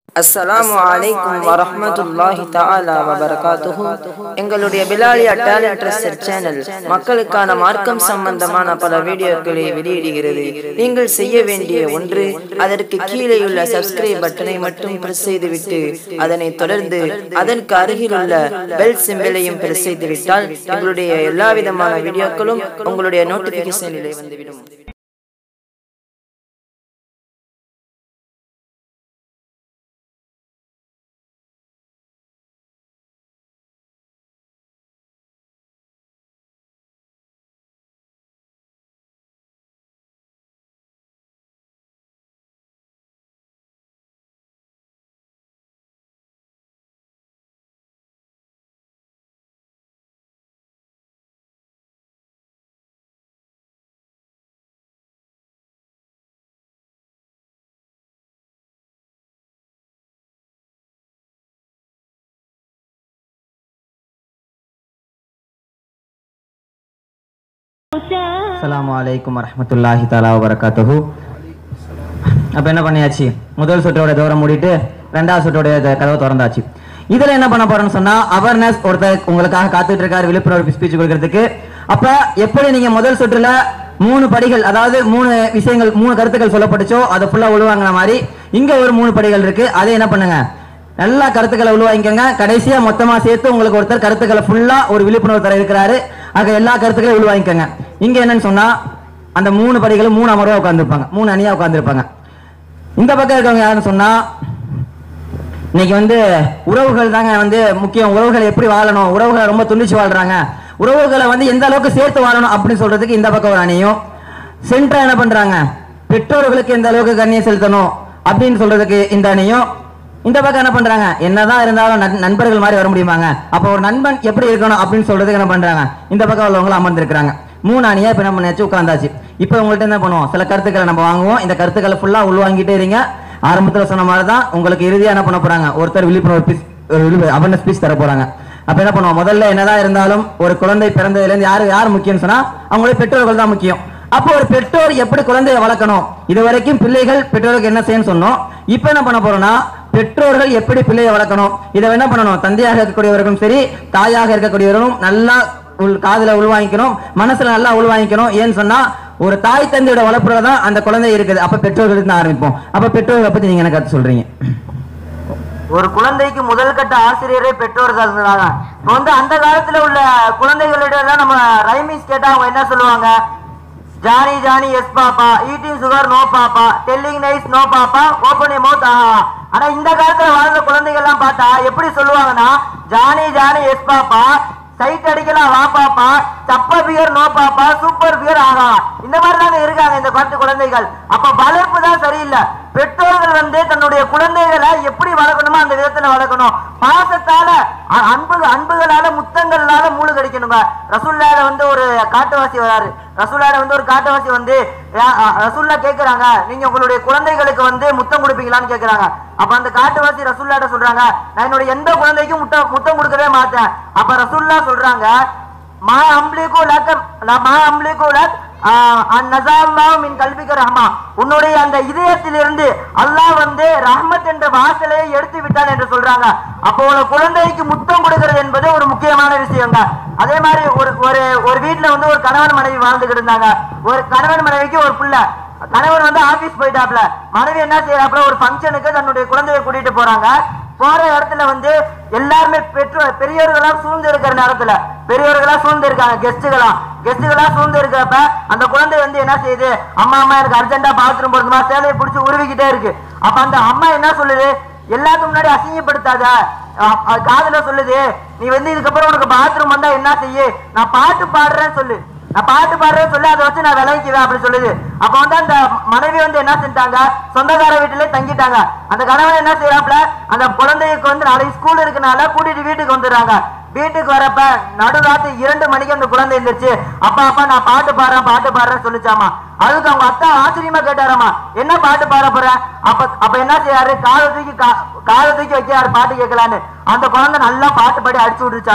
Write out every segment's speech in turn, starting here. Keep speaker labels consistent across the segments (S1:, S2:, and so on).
S1: அஸ்ஸலாமு அலைக்கும் வரஹ்மத்துல்லாஹி தஆலா வபரகாத்துஹு எங்களுடைய பிலாலியா டேலண்ட் ரிசர்ச் சேனல் மக்களுக்கான மார்க்கம் சம்பந்தமான பல வீடியோக்களை வெளியிடுகிறது நீங்கள் செய்ய வேண்டிய ஒன்று அதற்கு கீழேயுள்ள சப்ஸ்கிரைப் பட்டனை மட்டும் பிரஸ் செய்துவிட்டு அதனை தொடர்ந்து அதற்கு அருகிலுள்ள பெல் சிம்பிளையும் பிரஸ் செய்துவிட்டால் எங்களுடைய எல்லா விதமான வீடியோக்களும் உங்களுடைய நோட்டிபிகேஷனிலே வந்துவிடும்
S2: அஸ்ஸலாமு அலைக்கும் வரஹ்மத்துல்லாஹி தஆலா வபரகாத்துஹு அப்ப என்ன பண்ணியாச்சு முதல் சுற்றோட தூரம் மூடிட்டு ரெண்டாவது சுற்றோட த- கதவை திறந்தாச்சு இதுல என்ன பண்ண போறோம்னு சொன்னா அவேர்னஸ் ஒருத்தர் உங்களுக்காக காத்துட்டு இருக்காரு விழிப்புணர்வு ஸ்பீச் கொடுக்கறதுக்கு அப்ப எப்படி நீங்க முதல் சுற்றுல மூணு படிகள் அதாவது மூணு விஷயங்கள் மூணு கருத்துக்கள் சொல்லப்பட்டுச்சோ அதை ஃபுல்லா உள்வாங்கின மாதிரி இங்க ஒரு மூணு படிகள் இருக்கு அதை என்ன பண்ணுங்க எல்லா கருத்துக்களை உள்வாங்கிக்கோங்க கடைசியா மொத்தமா சேர்த்து உங்களுக்கு ஒருத்தர் கருத்துக்களை ஃபுல்லா ஒரு விழிப்புணர்வு தர இருக்கிறாரு ஆக எல்லா கருத்துக்களையும் உள்வாங்கிக்கோங்க இங்க என்னன்னு சொன்னா அந்த மூணு படிகளும் மூணு அமர்வா உட்காந்துருப்பாங்க மூணு அணியா உட்காந்துருப்பாங்க இந்த பக்கம் இருக்கவங்க யாருன்னு சொன்னா இன்னைக்கு வந்து உறவுகள் தாங்க வந்து முக்கியம் உறவுகள் எப்படி வாழணும் உறவுகளை ரொம்ப துண்டிச்சு வாழ்றாங்க உறவுகளை வந்து எந்த அளவுக்கு சேர்த்து வாழணும் அப்படின்னு சொல்றதுக்கு இந்த பக்கம் ஒரு அணியும் சென்ட்ரா என்ன பண்றாங்க பெற்றோர்களுக்கு எந்த அளவுக்கு கண்ணியம் செலுத்தணும் அப்படின்னு சொல்றதுக்கு இந்த அணியும் இந்த பக்கம் என்ன பண்றாங்க என்னதான் இருந்தாலும் நண்- நண்பர்கள் மாதிரி வர முடியுமாங்க அப்ப ஒரு நண்பன் எப்படி இருக்கணும் அப்படின்னு சொல்றதுக்கு என்ன பண்றாங்க இந்த பக்கம் உள்ளவங்க அமர்ந்திருக்கிறாங்க மூணு அணியா இப்ப என்ன பண்ணியாச்சு உட்காந்தாச்சு இப்ப உங்கள்ட்ட என்ன பண்ணுவோம் சில கருத்துக்களை நம்ம வாங்குவோம் இந்த கருத்துக்களை ஃபுல்லா உள்வாங்கிட்டே இருங்க ஆரம்பத்துல சொன்ன மாதிரி தான் உங்களுக்கு இறுதியா என்ன பண்ண போறாங்க ஒருத்தர் விழிப்புணர்வு அவேர்னஸ் ஸ்பீச் தர போறாங்க அப்ப என்ன பண்ணுவோம் முதல்ல என்னதான் இருந்தாலும் ஒரு குழந்தை பிறந்ததுல இருந்து யாரு யார் முக்கியம்னு சொன்னா அவங்களுடைய பெற்றோர்கள் தான் முக்கியம் அப்போ ஒரு பெற்றோர் எப்படி குழந்தையை வளர்க்கணும் இது வரைக்கும் பிள்ளைகள் பெற்றோருக்கு என்ன செய்யணும்னு சொன்னோம் இப்போ என்ன பண்ண போறோம்னா பெற்றோர்கள் எப்படி பிள்ளையை வளர்க்கணும் இதை என்ன பண்ணணும் தந்தையாக இருக்கக்கூடியவர்களும் சரி தாயாக இருக்கக்கூடியவர்களும் நல்லா உள் காதுல உள்வாங்கிக்கணும் மனசுல நல்லா உள்வாங்கிக்கணும் ஏன்னு சொன்னா ஒரு தாய் தந்தையோட வளர்ப்புல தான் அந்த குழந்தை இருக்குது அப்ப பெற்றோர்களுக்கு தான் ஆரம்பிப்போம் அப்ப பெற்றோர்களை பத்தி நீங்க என்ன கருத்து சொல்றீங்க
S3: ஒரு குழந்தைக்கு முதல் கட்ட ஆசிரியரே பெற்றோர்கள் தான் இப்போ வந்து அந்த காலத்துல உள்ள குழந்தைகளிடம் நம்ம ரைமிஸ் கேட்டா அவங்க என்ன சொல்லுவாங்க Johnny Johnny yes papa eating sugar no papa telling nice no papa open mouth ஆனா இந்த காலத்துல வாழ்ந்த குழந்தைகள்லாம் பார்த்தா எப்படி சொல்லுவாங்கன்னா Johnny Johnny yes papa sight அடிக்கலாம் வா பாப்பா சப்ப beer no papa super beer ஆகா இந்த மாதிரி தாங்க இருக்காங்க இந்த பத்து குழந்தைகள் அப்ப வளர்ப்பு தான் சரியில்லை பெற்றோர்கள் வந்து தன்னுடைய குழந்தைகளை எப்படி வளர்க்கணுமோ அந்த விதத்துல வளர்க்கணும் பாசத்தால அ- அன்பு அன்புகளால முத்தங்களால மூளை கடிக்கணுங்க ரசூல்லாட வந்து ஒரு காட்டுவாசி வராரு ரசூல்லாட வந்து ஒரு காட்டுவாசி வந்து யா- அ- ரசூல்லா கேக்குறாங்க நீங்க உங்களுடைய குழந்தைகளுக்கு வந்து முத்தம் கொடுப்பீங்களான்னு கேக்குறாங்க அப்ப அந்த காட்டுவாசி ரசூல்லாட்ட சொல்றாங்க நான் என்னுடைய எந்த குழந்தைக்கும் முத்தம் முத்தம் கொடுக்கவே மாட்டேன் அப்ப ரசூல்லா சொல்றாங்க மா அம்லிகு லக்கம் ல- மா அம்லிகு லக் அந்நசால்லாஹு மின் கல்விக்கு ரஹ்மா உன்னுடைய அந்த இதயத்திலிருந்து அல்லாஹ் வந்து ரஹ்மத் என்ற வாசலை எடுத்து விட்டான் என்று சொல்றாங்க அப்போ ஒரு குழந்தைக்கு முத்தம் கொடுக்கிறது என்பது ஒரு முக்கியமான விஷயங்க அதே மாதிரி ஒரு ஒரு ஒரு வீட்டுல வந்து ஒரு கணவன் மனைவி வாழ்ந்துகிட்டு இருந்தாங்க ஒரு கணவன் மனைவிக்கு ஒரு புள்ள கணவன் வந்து ஆபீஸ் போயிட்டாப்ல மனைவி என்ன செய்யறாப்ல ஒரு ஃபங்க்ஷனுக்கு தன்னுடைய குழந்தையை கூட்டிட்டு போறாங்க போற இடத்துல வந்து எல்லாருமே பெற்றோர் பெரியவர்களா சூழ்ந்து இருக்கிற நேரத்துல பெரியவர்களா சூழ்ந்து இருக்காங்க கெஸ்டுகளா கெஸ்டுகளா சூழ்ந்து இருக்கிறப்ப அந்த குழந்தை வந்து என்ன செய்யுது அம்மா அம்மா எனக்கு அர்ஜென்ட்டா பாத்ரூம் போறதுமா சேலையை பிடிச்சி உருவிக்கிட்டே இருக்கு அப்ப அந்த அம்மா என்ன சொல்லுது எல்லாத்துக்கும் முன்னாடி அசிங்கப்படுத்தாத அஹ் அஹ் காதுல சொல்லுது நீ வந்து இதுக்கப்புறம் உனக்கு பாத்ரூம் வந்தா என்ன செய்யு நான் பாட்டு பாடுறேன்னு சொல்லு நான் பாட்டு பாடுறேன்னு சொல்லி அதை வச்சு நான் விளைவிக்குவேன் அப்படி சொல்லுது அப்ப வந்து அந்த மனைவி வந்து என்ன செஞ்சாங்க சொந்தக்கார வீட்டிலே தங்கிட்டாங்க அந்த கணவன் என்ன செய்யறாப்ல அந்த குழந்தைக்கு வந்து நாளைக்கு ஸ்கூல் இருக்கனால கூட்டிட்டு வீட்டுக்கு வந்துடுறாங்க வீட்டுக்கு வரப்ப நடுராத்திரி இரண்டு மணிக்கு அந்த குழந்தை இருந்துச்சு அப்பா அப்பா நான் பாட்டு பாடுறேன் பாட்டு பாடுறேன்னு சொல்லிச்சாமா அதுக்கு அவங்க அத்தா ஆச்சரியமா கேட்டாராமா என்ன பாட்டு பாட போற அப்ப அப்ப என்ன செய்யாரு காலை தூக்கி கா- காலை தூக்கி வைக்கிறாரு பாட்டு கேட்கலான்னு அந்த குழந்தை நல்லா பாட்டு பாடி அடிச்சு விட்டுருச்சாமா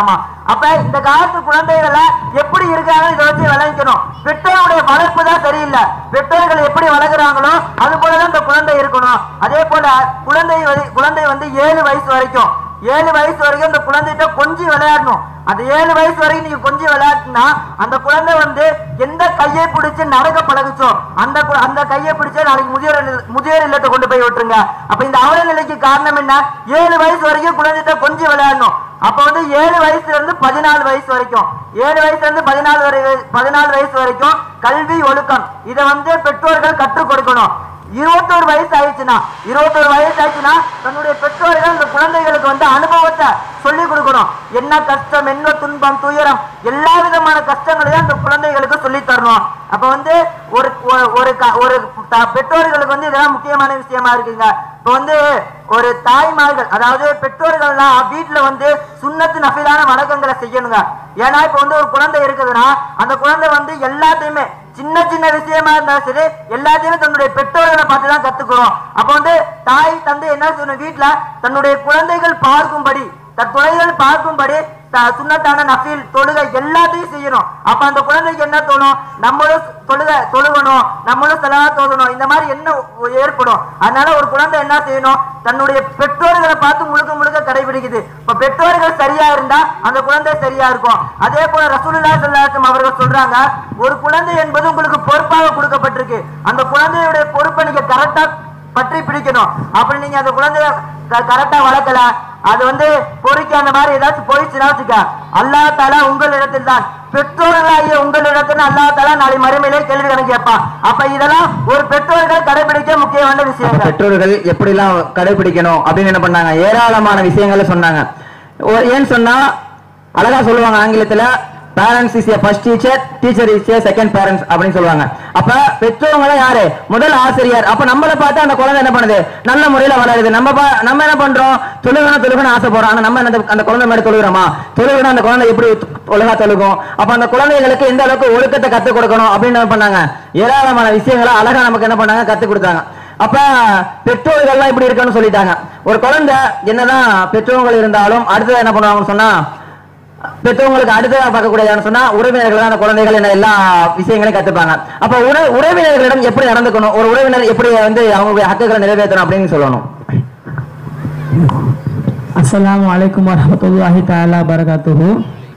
S3: அப்ப இந்த காலத்து குழந்தைகளை எப்படி இருக்காங்க இதை வச்சு விளைவிக்கணும் பெற்றோருடைய வளர்ப்பு தான் சரியில்லை பெற்றோர்கள் எப்படி வளர்க்குறாங்களோ அது போலதான் இந்த குழந்தை இருக்கணும் அதே போல குழந்தை வந்து- குழந்தை வந்து ஏழு வயசு வரைக்கும் ஏழு வயசு வரைக்கும் இந்த குழந்தைகிட்ட கொஞ்சம் விளையாடணும் அந்த ஏழு வயசு வரைக்கும் நீங்க கொஞ்சம் விளையாட்டுனா அந்த குழந்தை வந்து எந்த கையை பிடிச்சு நடக்க பழகுச்சோ அந்த கு- அந்த கையை பிடிச்சு நாளைக்கு முதியோர் இல்ல- முதியோர் இல்லத்தை கொண்டு போய் விட்டுருங்க அப்ப இந்த அவல நிலைக்கு காரணம் என்ன ஏழு வயசு வரைக்கும் குழந்தைகிட்ட கொஞ்சம் விளையாடணும் அப்ப வந்து ஏழு வயசுல இருந்து பதினாலு வயசு வரைக்கும் ஏழு வயசுல இருந்து பதினாலு வரை பதினாலு வயசு வரைக்கும் கல்வி ஒழுக்கம் இதை வந்து பெற்றோர்கள் கற்றுக் கொடுக்கணும் இருபத்தோரு வயசு ஆயிடுச்சுன்னா இருபத்தோரு வயசு ஆயிடுச்சுன்னா தன்னுடைய பெற்றோர்கள் அந்த குழந்தைகளுக்கு வந்து அனுபவத்தை சொல்லி கொடுக்கணும் என்ன கஷ்டம் என்ன துன்பம் துயரம் எல்லா விதமான கஷ்டங்களையும் அந்த குழந்தைகளுக்கு சொல்லி தரணும் அப்ப வந்து ஒரு ஒரு- ஒரு க- ஒரு த- பெற்றோர்களுக்கு வந்து இதெல்லாம் முக்கியமான விஷயமா இருக்குங்க இப்ப வந்து ஒரு தாய்மார்கள் அதாவது பெற்றோர்கள்லாம் வீட்டுல வந்து சுண்ணத்து நஃபிலான வணக்கங்களை செய்யணுங்க ஏன்னா இப்ப வந்து ஒரு குழந்தை இருக்குதுன்னா அந்த குழந்தை வந்து எல்லாத்தையுமே சின்ன சின்ன விஷயமா இருந்தாலும் சரி எல்லாத்தையுமே தன்னுடைய பெற்றோர்களை பார்த்து தான் கத்துக்கிறோம் அப்ப வந்து தாய் தந்தை என்ன சொல்லணும் வீட்டுல தன்னுடைய குழந்தைகள் பார்க்கும்படி தன் குழந்தைகள் பார்க்கும்படி த- சுன்னத்தான நஃபீல் தொழுகை எல்லாத்தையும் செய்யணும் அப்ப அந்த குழந்தைக்கு என்ன தோணும் நம்மளும் தொழுகை தொழுகணும் நம்மளும் செலவா தொழுகணும் இந்த மாதிரி என்ன ஒ- ஏற்படும் அதனால ஒரு குழந்தை என்ன செய்யணும் தன்னுடைய பெற்றோர்களை பார்த்து முழுக்க முழுக்க கடைபிடிக்குது இப்ப பெற்றோர்கள் சரியா இருந்தா அந்த குழந்தை சரியா இருக்கும் அதே போல ரசூலுல்லாஹி ஸல்லல்லாஹு அலைஹி வஸல்லம் அவர்கள் சொல்றாங்க ஒரு குழந்தை என்பது உங்களுக்கு பொறுப்பாக கொடுக்கப்பட்டிருக்கு அந்த குழந்தையுடைய பொறுப்பை நீங்க கரெக்டா பற்றி பிடிக்கணும் அப்படி நீங்க அந்த குழந்தைய கரெக்டா வளர்க்கல அது வந்து பொறுக்கி அந்த மாதிரி ஏதாச்சும் போயிடுச்சுன்னா வச்சுக்க அல்லா தாலா உங்களிடத்தில் தான் பெற்றோர்களாகிய உங்களிடத்தில் அல்லா தாலா நாளை மறுமையிலே கேள்வி கணக்கு கேட்பான் அப்ப இதெல்லாம் ஒரு பெற்றோர்கள் கடைபிடிக்க முக்கியமான விஷயங்கள்
S2: பெற்றோர்கள் எப்படிலாம் கடைபிடிக்கணும் அப்படின்னு என்ன பண்ணாங்க ஏராளமான விஷயங்களை சொன்னாங்க ஓ- ஏன்னு சொன்னா அழகா சொல்லுவாங்க ஆங்கிலத்துல parents is a first teacher teacher is a second parents அப்படின்னு சொல்லுவாங்க அப்ப பெற்றவங்க தான் யாரு முதல் ஆசிரியர் அப்ப நம்மளை பார்த்து அந்த குழந்தை என்ன பண்ணுது நல்ல முறையில வளருது நம்ம பா- நம்ம என்ன பண்றோம் தொழுகணும் தொழுகணும் ஆசைப்படுறோம் ஆனா நம்ம என்ன அந்த குழந்தை மாதிரி தொழுகிறோமா தொழுகணும் அந்த குழந்தை எப்படி ஒழுங்கா தொழுகும் அப்ப அந்த குழந்தைகளுக்கு எந்த அளவுக்கு ஒழுக்கத்தை கத்துக் கொடுக்கணும் அப்படின்னு என்ன பண்ணாங்க ஏராளமான விஷயங்களை அழகா நமக்கு என்ன பண்ணாங்க கத்துக் கொடுத்தாங்க அப்ப பெற்றோர்கள்லாம் இப்படி இருக்கணும்னு சொல்லிட்டாங்க ஒரு குழந்தை என்னதான் பெற்றோர்கள் இருந்தாலும் அடுத்தது என்ன பண்ணுவாங்கன்னு சொன்னா பெற்றவங்களுக்கு அடுத்ததா பார்க்கக்கூடியதான்னு சொன்னா உறவினர்கள் தான் அந்த குழந்தைகள் என்ன எல்லா விஷயங்களையும் கத்துப்பாங்க அப்ப உற உறவினர்களிடம் எப்படி நடந்துக்கணும் ஒரு உறவினர் எப்படி வந்து அவங்களுடைய ஹக்குகளை நிறைவேற்றணும் அப்படின்னு சொல்லணும்
S4: அஸ்ஸலாமு அலைக்கும் வரஹ்மத்துல்லாஹி தஆலா பரகாத்துஹு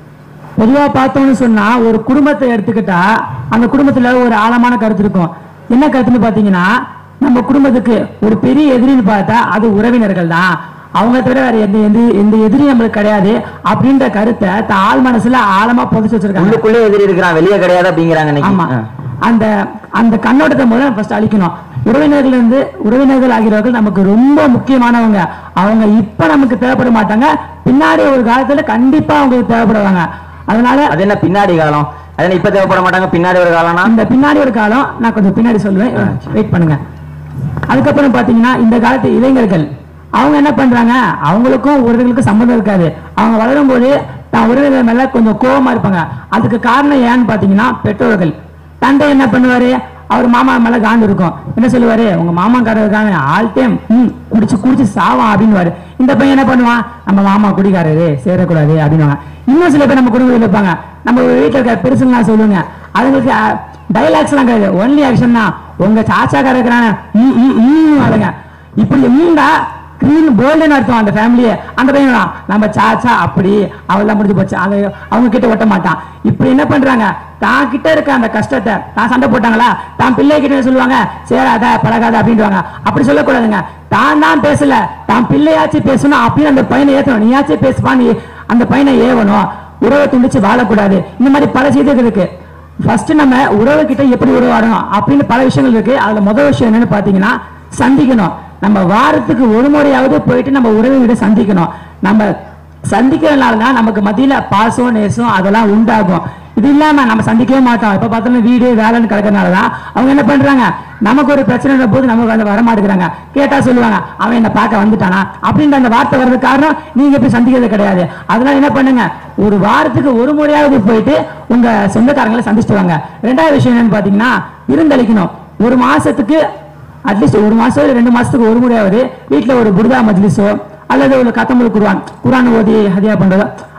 S4: பொதுவா பார்த்தோம்னு சொன்னா ஒரு குடும்பத்தை எடுத்துக்கிட்டா அந்த குடும்பத்துல ஒரு ஆழமான கருத்து இருக்கும் என்ன கருத்துன்னு பாத்தீங்கன்னா நம்ம குடும்பத்துக்கு ஒரு பெரிய எதிரின்னு பார்த்தா அது உறவினர்கள் தான் அவங்க தவிர வேற எந்த எந்த எந்த எதிரி நம்மளுக்கு கிடையாது அப்படின்ற கருத்தை தான் ஆள் மனசுல ஆழமா புதைச்சு வச்சிருக்காங்க
S2: உள்ளுக்குள்ளே எதிரி இருக்கிறான் வெளியே கிடையாது அப்படிங்கிறாங்க இன்னைக்கு
S4: ஆமா
S2: ஆ.
S4: அந்த அந்த கண்ணோட்டத்தை முதல்ல ஃபர்ஸ்ட் அழிக்கணும் உறவினர்கள் இருந்து உறவினர்கள் ஆகிறவர்கள் நமக்கு ரொம்ப முக்கியமானவங்க அவங்க இப்ப நமக்கு தேவைப்பட மாட்டாங்க பின்னாடி ஒரு காலத்துல கண்டிப்பா அவங்களுக்கு தேவைப்படுவாங்க அதனால
S2: அது என்ன பின்னாடி காலம் அது என்ன இப்ப தேவைப்பட மாட்டாங்க பின்னாடி ஒரு காலம்னா
S4: அந்த பின்னாடி ஒரு காலம் நான் கொஞ்சம் பின்னாடி சொல்லுவேன்
S2: ஆ.
S4: வெயிட் பண்ணுங்க அதுக்கப்புறம் பாத்தீங்கன்னா இந்த காலத்து இளைஞர்கள் அவங்க என்ன பண்றாங்க அவங்களுக்கும் உறவினர்களுக்கும் சம்மந்தம் இருக்காது அவங்க வளரும் போது தான் உறவினர் மேல கொஞ்சம் கோவமா இருப்பாங்க அதுக்கு காரணம் ஏன்னு பாத்தீங்கன்னா பெற்றோர்கள் தந்தை என்ன பண்ணுவாரு அவர் மாமா மேல காண்டு இருக்கும் என்ன சொல்லுவாரு உங்க மாமாக்காரர் இருக்காங்க ஆல் டைம் ம் குடிச்சு குடிச்சு சாவான் அப்படின்னு இந்த பையன் என்ன பண்ணுவான் நம்ம மாமா குடிக்காரரு சேரக்கூடாது அப்படின்னு இன்னும் சில பேர் நம்ம குடும்பத்தில் இருப்பாங்க நம்ம வீட்டில் இருக்க பெருசுங்களா சொல்லுங்க அதுங்களுக்கு டைலாக்ஸ் எல்லாம் கிடையாது ஒன்லி ஆக்ஷன் தான் உங்க சாச்சாக்கார இருக்கிறாங்க ம், ம், ம் அதுங்க இப்படி உண்டா கிரீன் போல்டுன்னு அர்த்தம் அந்த ஃபேமிலியே அந்த பையன் தான், நம்ம சாச்சா அப்படி அவெல்லாம் முடிஞ்சு போச்சு அதை அவங்க கிட்ட ஒட்ட மாட்டான் இப்படி என்ன பண்றாங்க தான் கிட்ட இருக்க அந்த கஷ்டத்தை தான் சண்டை போட்டாங்களா தான் பிள்ளை கிட்ட சொல்லுவாங்க சேராத பழகாத அப்படின்றாங்க அப்படி சொல்லக்கூடாதுங்க தான் தான் பேசல தான் பிள்ளையாச்சும் பேசணும் அப்படின்னு அந்த பையனை ஏத்தணும் நீயாச்சும் பேசுப்பான்னு அந்த பையனை ஏவணும் உறவை துண்டிச்சு வாழக்கூடாது இந்த மாதிரி பல செய்திகள் இருக்கு ஃபர்ஸ்ட் நம்ம உறவு கிட்ட எப்படி உறவாடணும் அப்படின்னு பல விஷயங்கள் இருக்கு அதுல முதல் விஷயம் என்னன்னு பாத்தீங்கன்னா சந்திக்கணும் நம்ம வாரத்துக்கு ஒரு முறையாவது போயிட்டு நம்ம உறவினரை சந்திக்கணும் நம்ம சந்திக்கிறதுனால தான் நமக்கு மத்தியில பாசம் நேசம் அதெல்லாம் உண்டாகும் இது இல்லாம நம்ம சந்திக்கவே மாட்டோம் இப்ப பார்த்தாலும் வீடு வேலைன்னு கிடக்கிறதுனால தான் அவங்க என்ன பண்றாங்க நமக்கு ஒரு பிரச்சனை போது நமக்கு வந்து வர மாட்டேங்கிறாங்க கேட்டா சொல்லுவாங்க அவன் என்ன பார்க்க வந்துட்டானா அப்படின்ற அந்த வார்த்தை வர்றது காரணம் நீங்க இப்படி சந்திக்கிறது கிடையாது அதனால என்ன பண்ணுங்க ஒரு வாரத்துக்கு ஒரு முறையாவது போயிட்டு உங்க சொந்தக்காரங்களை சந்திச்சுட்டு வாங்க ரெண்டாவது விஷயம் என்னன்னு பாத்தீங்கன்னா விருந்தளிக்கணும் ஒரு மாசத்துக்கு அட்லீஸ்ட் ஒரு மாசம் இல்ல ரெண்டு மாசத்துக்கு ஒரு முறையாவது வீட்ல ஒரு புர்தா மஜ்லிஸோ அல்லது ஒரு கத்தமுல் குர்ஆன் குர்ஆன் ஓதி ஹதியா பண்றதோ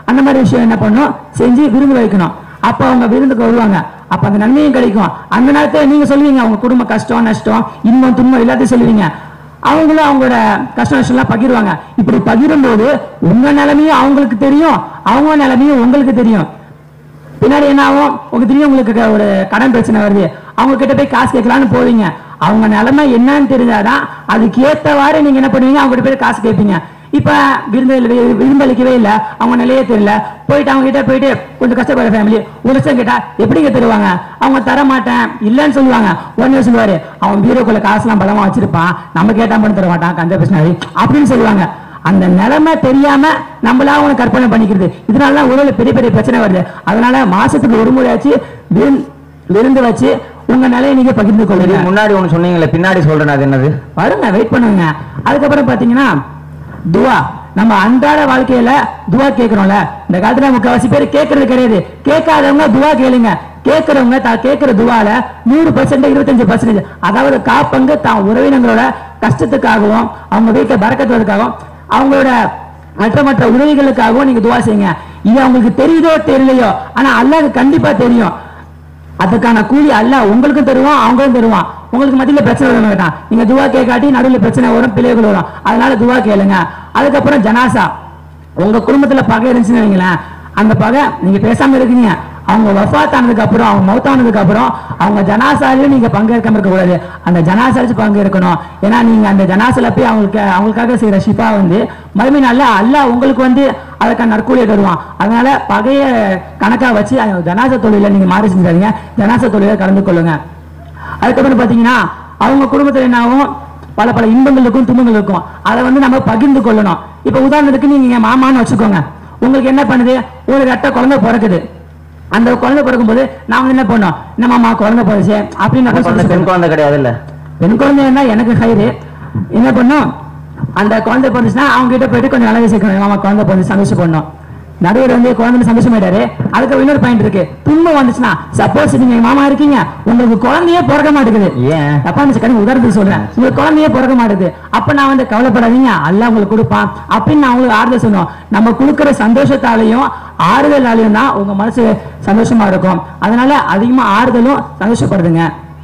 S4: அந்த மாதிரி விஷயம் என்ன பண்ணணும் செஞ்சு விருந்து வைக்கணும் அப்ப அவங்க விருந்துக்கு வருவாங்க அப்ப அந்த நன்மையும் கிடைக்கும் அந்த நேரத்துல நீங்க சொல்லுவீங்க அவங்க குடும்ப கஷ்டம் நஷ்டம் இன்பம் துன்பம் எல்லாத்தையும் சொல்லுவீங்க அவங்களும் அவங்களோட கஷ்ட நஷ்டம்லாம் பகிர்வாங்க இப்படி பகிரும்போது உங்க நிலைமையும் அவங்களுக்கு தெரியும் அவங்க நிலைமையும் உங்களுக்கு தெரியும் பின்னாடி என்ன ஆகும் உங்களுக்கு தெரியும் உங்களுக்கு க- ஒரு கடன் பிரச்சனை வருது அவங்க கிட்ட போய் காசு கேட்கலான்னு போவீங்க அவங்க நிலைமை என்னன்னு தெரிஞ்சாதான் அதுக்கு ஏத்தவாறு நீங்க என்ன பண்ணுவீங்க அவங்க கிட்ட போய் காசு கேட்பீங்க இப்ப விருந்து விரும்பளிக்கவே இல்ல அவங்க நிலையே தெரியல போயிட்டு அவங்க கிட்ட போயிட்டு கொஞ்சம் கஷ்டப்படுற ஃபேமிலி ஒரு லட்சம் கேட்டா எப்படிங்க தருவாங்க அவங்க தர மாட்டேன் இல்லைன்னு சொல்லுவாங்க உடனே சொல்லுவாரு அவன் பீரோக்குள்ள காசுலாம் பலமா வச்சிருப்பான் நம்ம கேட்டா மட்டும் தர மாட்டான் கஞ்ச பிரச்சனை அப்படின்னு சொல்லுவாங்க அந்த நிலைமை தெரியாம நம்மளா அவனை கற்பனை பண்ணிக்கிறது இதனால தான் உறவுல பெரிய பெரிய பிரச்சனை வருது அதனால மாசத்துக்கு ஒரு முறையாச்சு விருந்- விருந்து வச்சு உங்க நிலையை நீங்க பகிர்ந்து
S2: இது
S4: கொள்ளுங்க
S2: முன்னாடி ஒண்ணு சொன்னீங்களே பின்னாடி சொல்றேன் அது என்னது
S4: வருங்க வெயிட் பண்ணுங்க அதுக்கப்புறம் பாத்தீங்கன்னா துவா நம்ம அன்றாட வாழ்க்கையில துவா கேட்கிறோம்ல இந்த காலத்துல முக்கால்வாசி பேர் கேட்கறது கிடையாது கேட்காதவங்க துவா கேளுங்க கேட்கறவங்க தான் கேட்கிற துவால நூறு பர்சன்ட் இருபத்தஞ்சு பர்சன்டேஜ் அதாவது காப்பங்கு தான் உறவினங்களோட கஷ்டத்துக்காகவும் அவங்க வீட்டுல பறக்கத்துவதற்காகவும் அவங்களோட மற்ற மற்ற உதவிகளுக்காகவும் நீங்க துவா செய்யுங்க இது அவங்களுக்கு தெரியுதோ தெரியலையோ ஆனா அல்லாஹ்க்கு கண்டிப்பா தெரியும் அதுக்கான கூலி அல்லாஹ் உங்களுக்கும் தருவான் அவங்களும் தருவான் உங்களுக்கு மத்தியில பிரச்சனை வர மாட்டான் நீங்க துவா கேட்காட்டி நடுவில் பிரச்சனை வரும் பிள்ளைகள் வரும் அதனால துவா கேளுங்க அதுக்கப்புறம் ஜனாசா உங்க குடும்பத்துல பகை இருந்துச்சுன்னு வைங்களேன் அந்த பகை நீங்க பேசாம இருக்கீங்க அவங்க வஃபாத் ஆனதுக்கு அப்புறம் அவங்க மௌத்தானதுக்கு அப்புறம் அவங்க ஜனாசாலையும் நீங்க பங்கேற்காம இருக்க கூடாது அந்த ஜனாசாலிச்சு பங்கு இருக்கணும் ஏன்னா நீங்க அந்த ஜனாசால போய் அவங்களுக்கு அவங்களுக்காக செய்யற ஷிஃபா வந்து மறுமை நாள்ல அல்லாஹ் உங்களுக்கு வந்து அதுக்கான நற்கூலியை தருவான் அதனால பகைய கணக்கா வச்சு அந்த ஜனாசா தொழில நீங்க மாறி செஞ்சாதீங்க ஜனாசா தொழில கலந்து கொள்ளுங்க அதுக்கப்புறம் பாத்தீங்கன்னா அவங்க குடும்பத்துல என்ன ஆகும் பல பல இன்பங்கள் இருக்கும் துன்பங்கள் இருக்கும் அதை வந்து நம்ம பகிர்ந்து கொள்ளணும் இப்ப உதாரணத்துக்கு நீங்க மாமான்னு வச்சுக்கோங்க உங்களுக்கு என்ன பண்ணுது ஒரு ரெட்ட குழந்தை பிறக்குது அந்த குழந்தை பிறக்கும்போது நான் வந்து என்ன பண்ணோம் என்ன மாமா குழந்தை பிறச்சு அப்படின்னு
S2: அந்த
S4: நான்
S2: குழந்தை
S4: சொல்லி
S2: பெண் குழந்தை கிடையாது இல்ல
S4: பெண் குழந்தை இருந்தா எனக்கு ஹைரு என்ன பண்ணும் அந்த குழந்தை பிறந்துச்சுன்னா அவங்க கிட்ட போயிட்டு கொஞ்சம் நல்லா சேர்க்கணும் மாமா குழந்தை பிறந்து சந்தோஷப்படணும் நடுவர் வந்து குழந்தை சந்தோஷமாயிட்டாரு அதுக்கு இன்னொரு பாயிண்ட் இருக்கு துன்பம் வந்துச்சுன்னா சப்போஸ் நீங்க எங்க மாமா இருக்கீங்க உங்களுக்கு குழந்தையே பிறக்க மாட்டேங்குது
S2: ஏன்
S4: தப்பா இருந்துச்சு உதாரணத்துக்கு சொல்றேன் உங்களுக்கு குழந்தையே பிறக்க மாட்டேங்குது அப்ப நான் வந்து கவலைப்படாதீங்க அல்லாஹ் உங்களுக்கு கொடுப்பான் அப்படின்னு நான் உங்களுக்கு ஆறுதல் சொன்னோம் நம்ம கொடுக்கிற சந்தோஷத்தாலையும் ஆறுதலாலையும் தான் உங்க மனசு சந்தோஷமா இருக்கும் அதனால அதிகமா ஆறுதலும் சந்தோஷப்படுதுங்க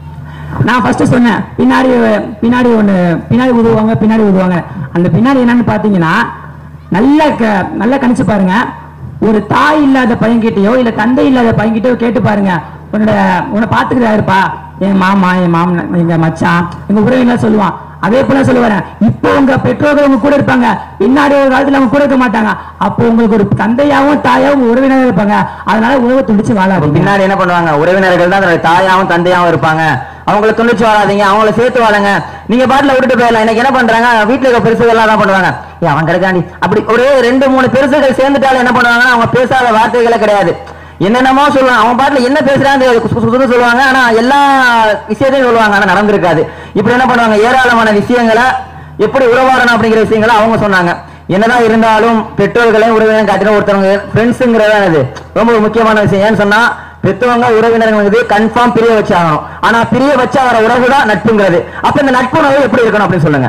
S4: நான் ஃபர்ஸ்ட் சொன்னேன் பின்னாடி பின்னாடி ஒண்ணு பின்னாடி உதவுவாங்க பின்னாடி உதவுவாங்க அந்த பின்னாடி என்னன்னு பாத்தீங்கன்னா நல்லா க- நல்லா கணிச்சு பாருங்க ஒரு தாய் இல்லாத பையன்கிட்டயோ இல்ல தந்தை இல்லாத பையன்கிட்டயோ கேட்டு பாருங்க உன்னோட உன்னை பாத்துக்கிறது யாருப்பா என் மாமா என் மாமன் எங்க மச்சான் எங்க உறவினர் சொல்லுவான் அதே போல சொல்லுவாரு இப்போ உங்க பெற்றோர்கள் உங்க கூட இருப்பாங்க பின்னாடி ஒரு காலத்துல அவங்க கூட இருக்க மாட்டாங்க அப்போ உங்களுக்கு ஒரு தந்தையாவும் தாயாவும் உறவினராக இருப்பாங்க அதனால உறவை துடிச்சு
S2: அப்ப
S4: வாழாதீங்க
S2: பின்னாடி என்ன பண்ணுவாங்க உறவினர்கள் தான் தன்னுடைய தாயாவும் தந்தையாவும் இருப்பாங்க அவங்கள துணிச்சு வாழாதீங்க அவங்கள சேர்த்து வாழுங்க நீங்க பாட்டுல விட்டுட்டு போயிடலாம் எனக்கு என்ன பண்றாங்க வீட்டுல இருக்க பெருசுகள் எல்லாம் பண்ணுவாங்க ஏய், அவன் கிடைக்காண்டி அப்படி ஒரே ரெண்டு மூணு பெருசுகள் சேர்ந்துட்டாலும் என்ன பண்ணுவாங்கன்னா அவங்க பேசாத வார்த்தைகளே கிடையாது என்னென்னமோ சொல்லுவாங்க அவன் பாட்டுல என்ன பேசுறான்னு தெரியாது. குசு குசு குசுன்னு சொல்லுவாங்க ஆனா எல்லா விஷயத்தையும் சொல்லுவாங்க ஆனா நடந்திருக்காது இப்படி என்ன பண்ணுவாங்க ஏராளமான விஷயங்களை எப்படி உறவாடணும் அப்படிங்கிற விஷயங்களை அவங்க சொன்னாங்க என்னதான் இருந்தாலும் பெற்றோர்களையும் உறவினரையும் காட்டிலும் ஒருத்தவங்க ஃப்ரெண்ட்ஸுங்கிறதா இது ரொம்ப ஒரு முக்கியமான விஷயம் ஏன்னு சொன்னா பெற்றவங்க உறவினர்கள் கன்ஃபார்ம் பிரிய வச்சாகணும் ஆனா பிரிய வச்சா வர உறவு தான் நட்புங்கிறது அப்ப இந்த நட்புணர்வு எப்படி இருக்கணும் அப்படின்னு சொல்லுங்க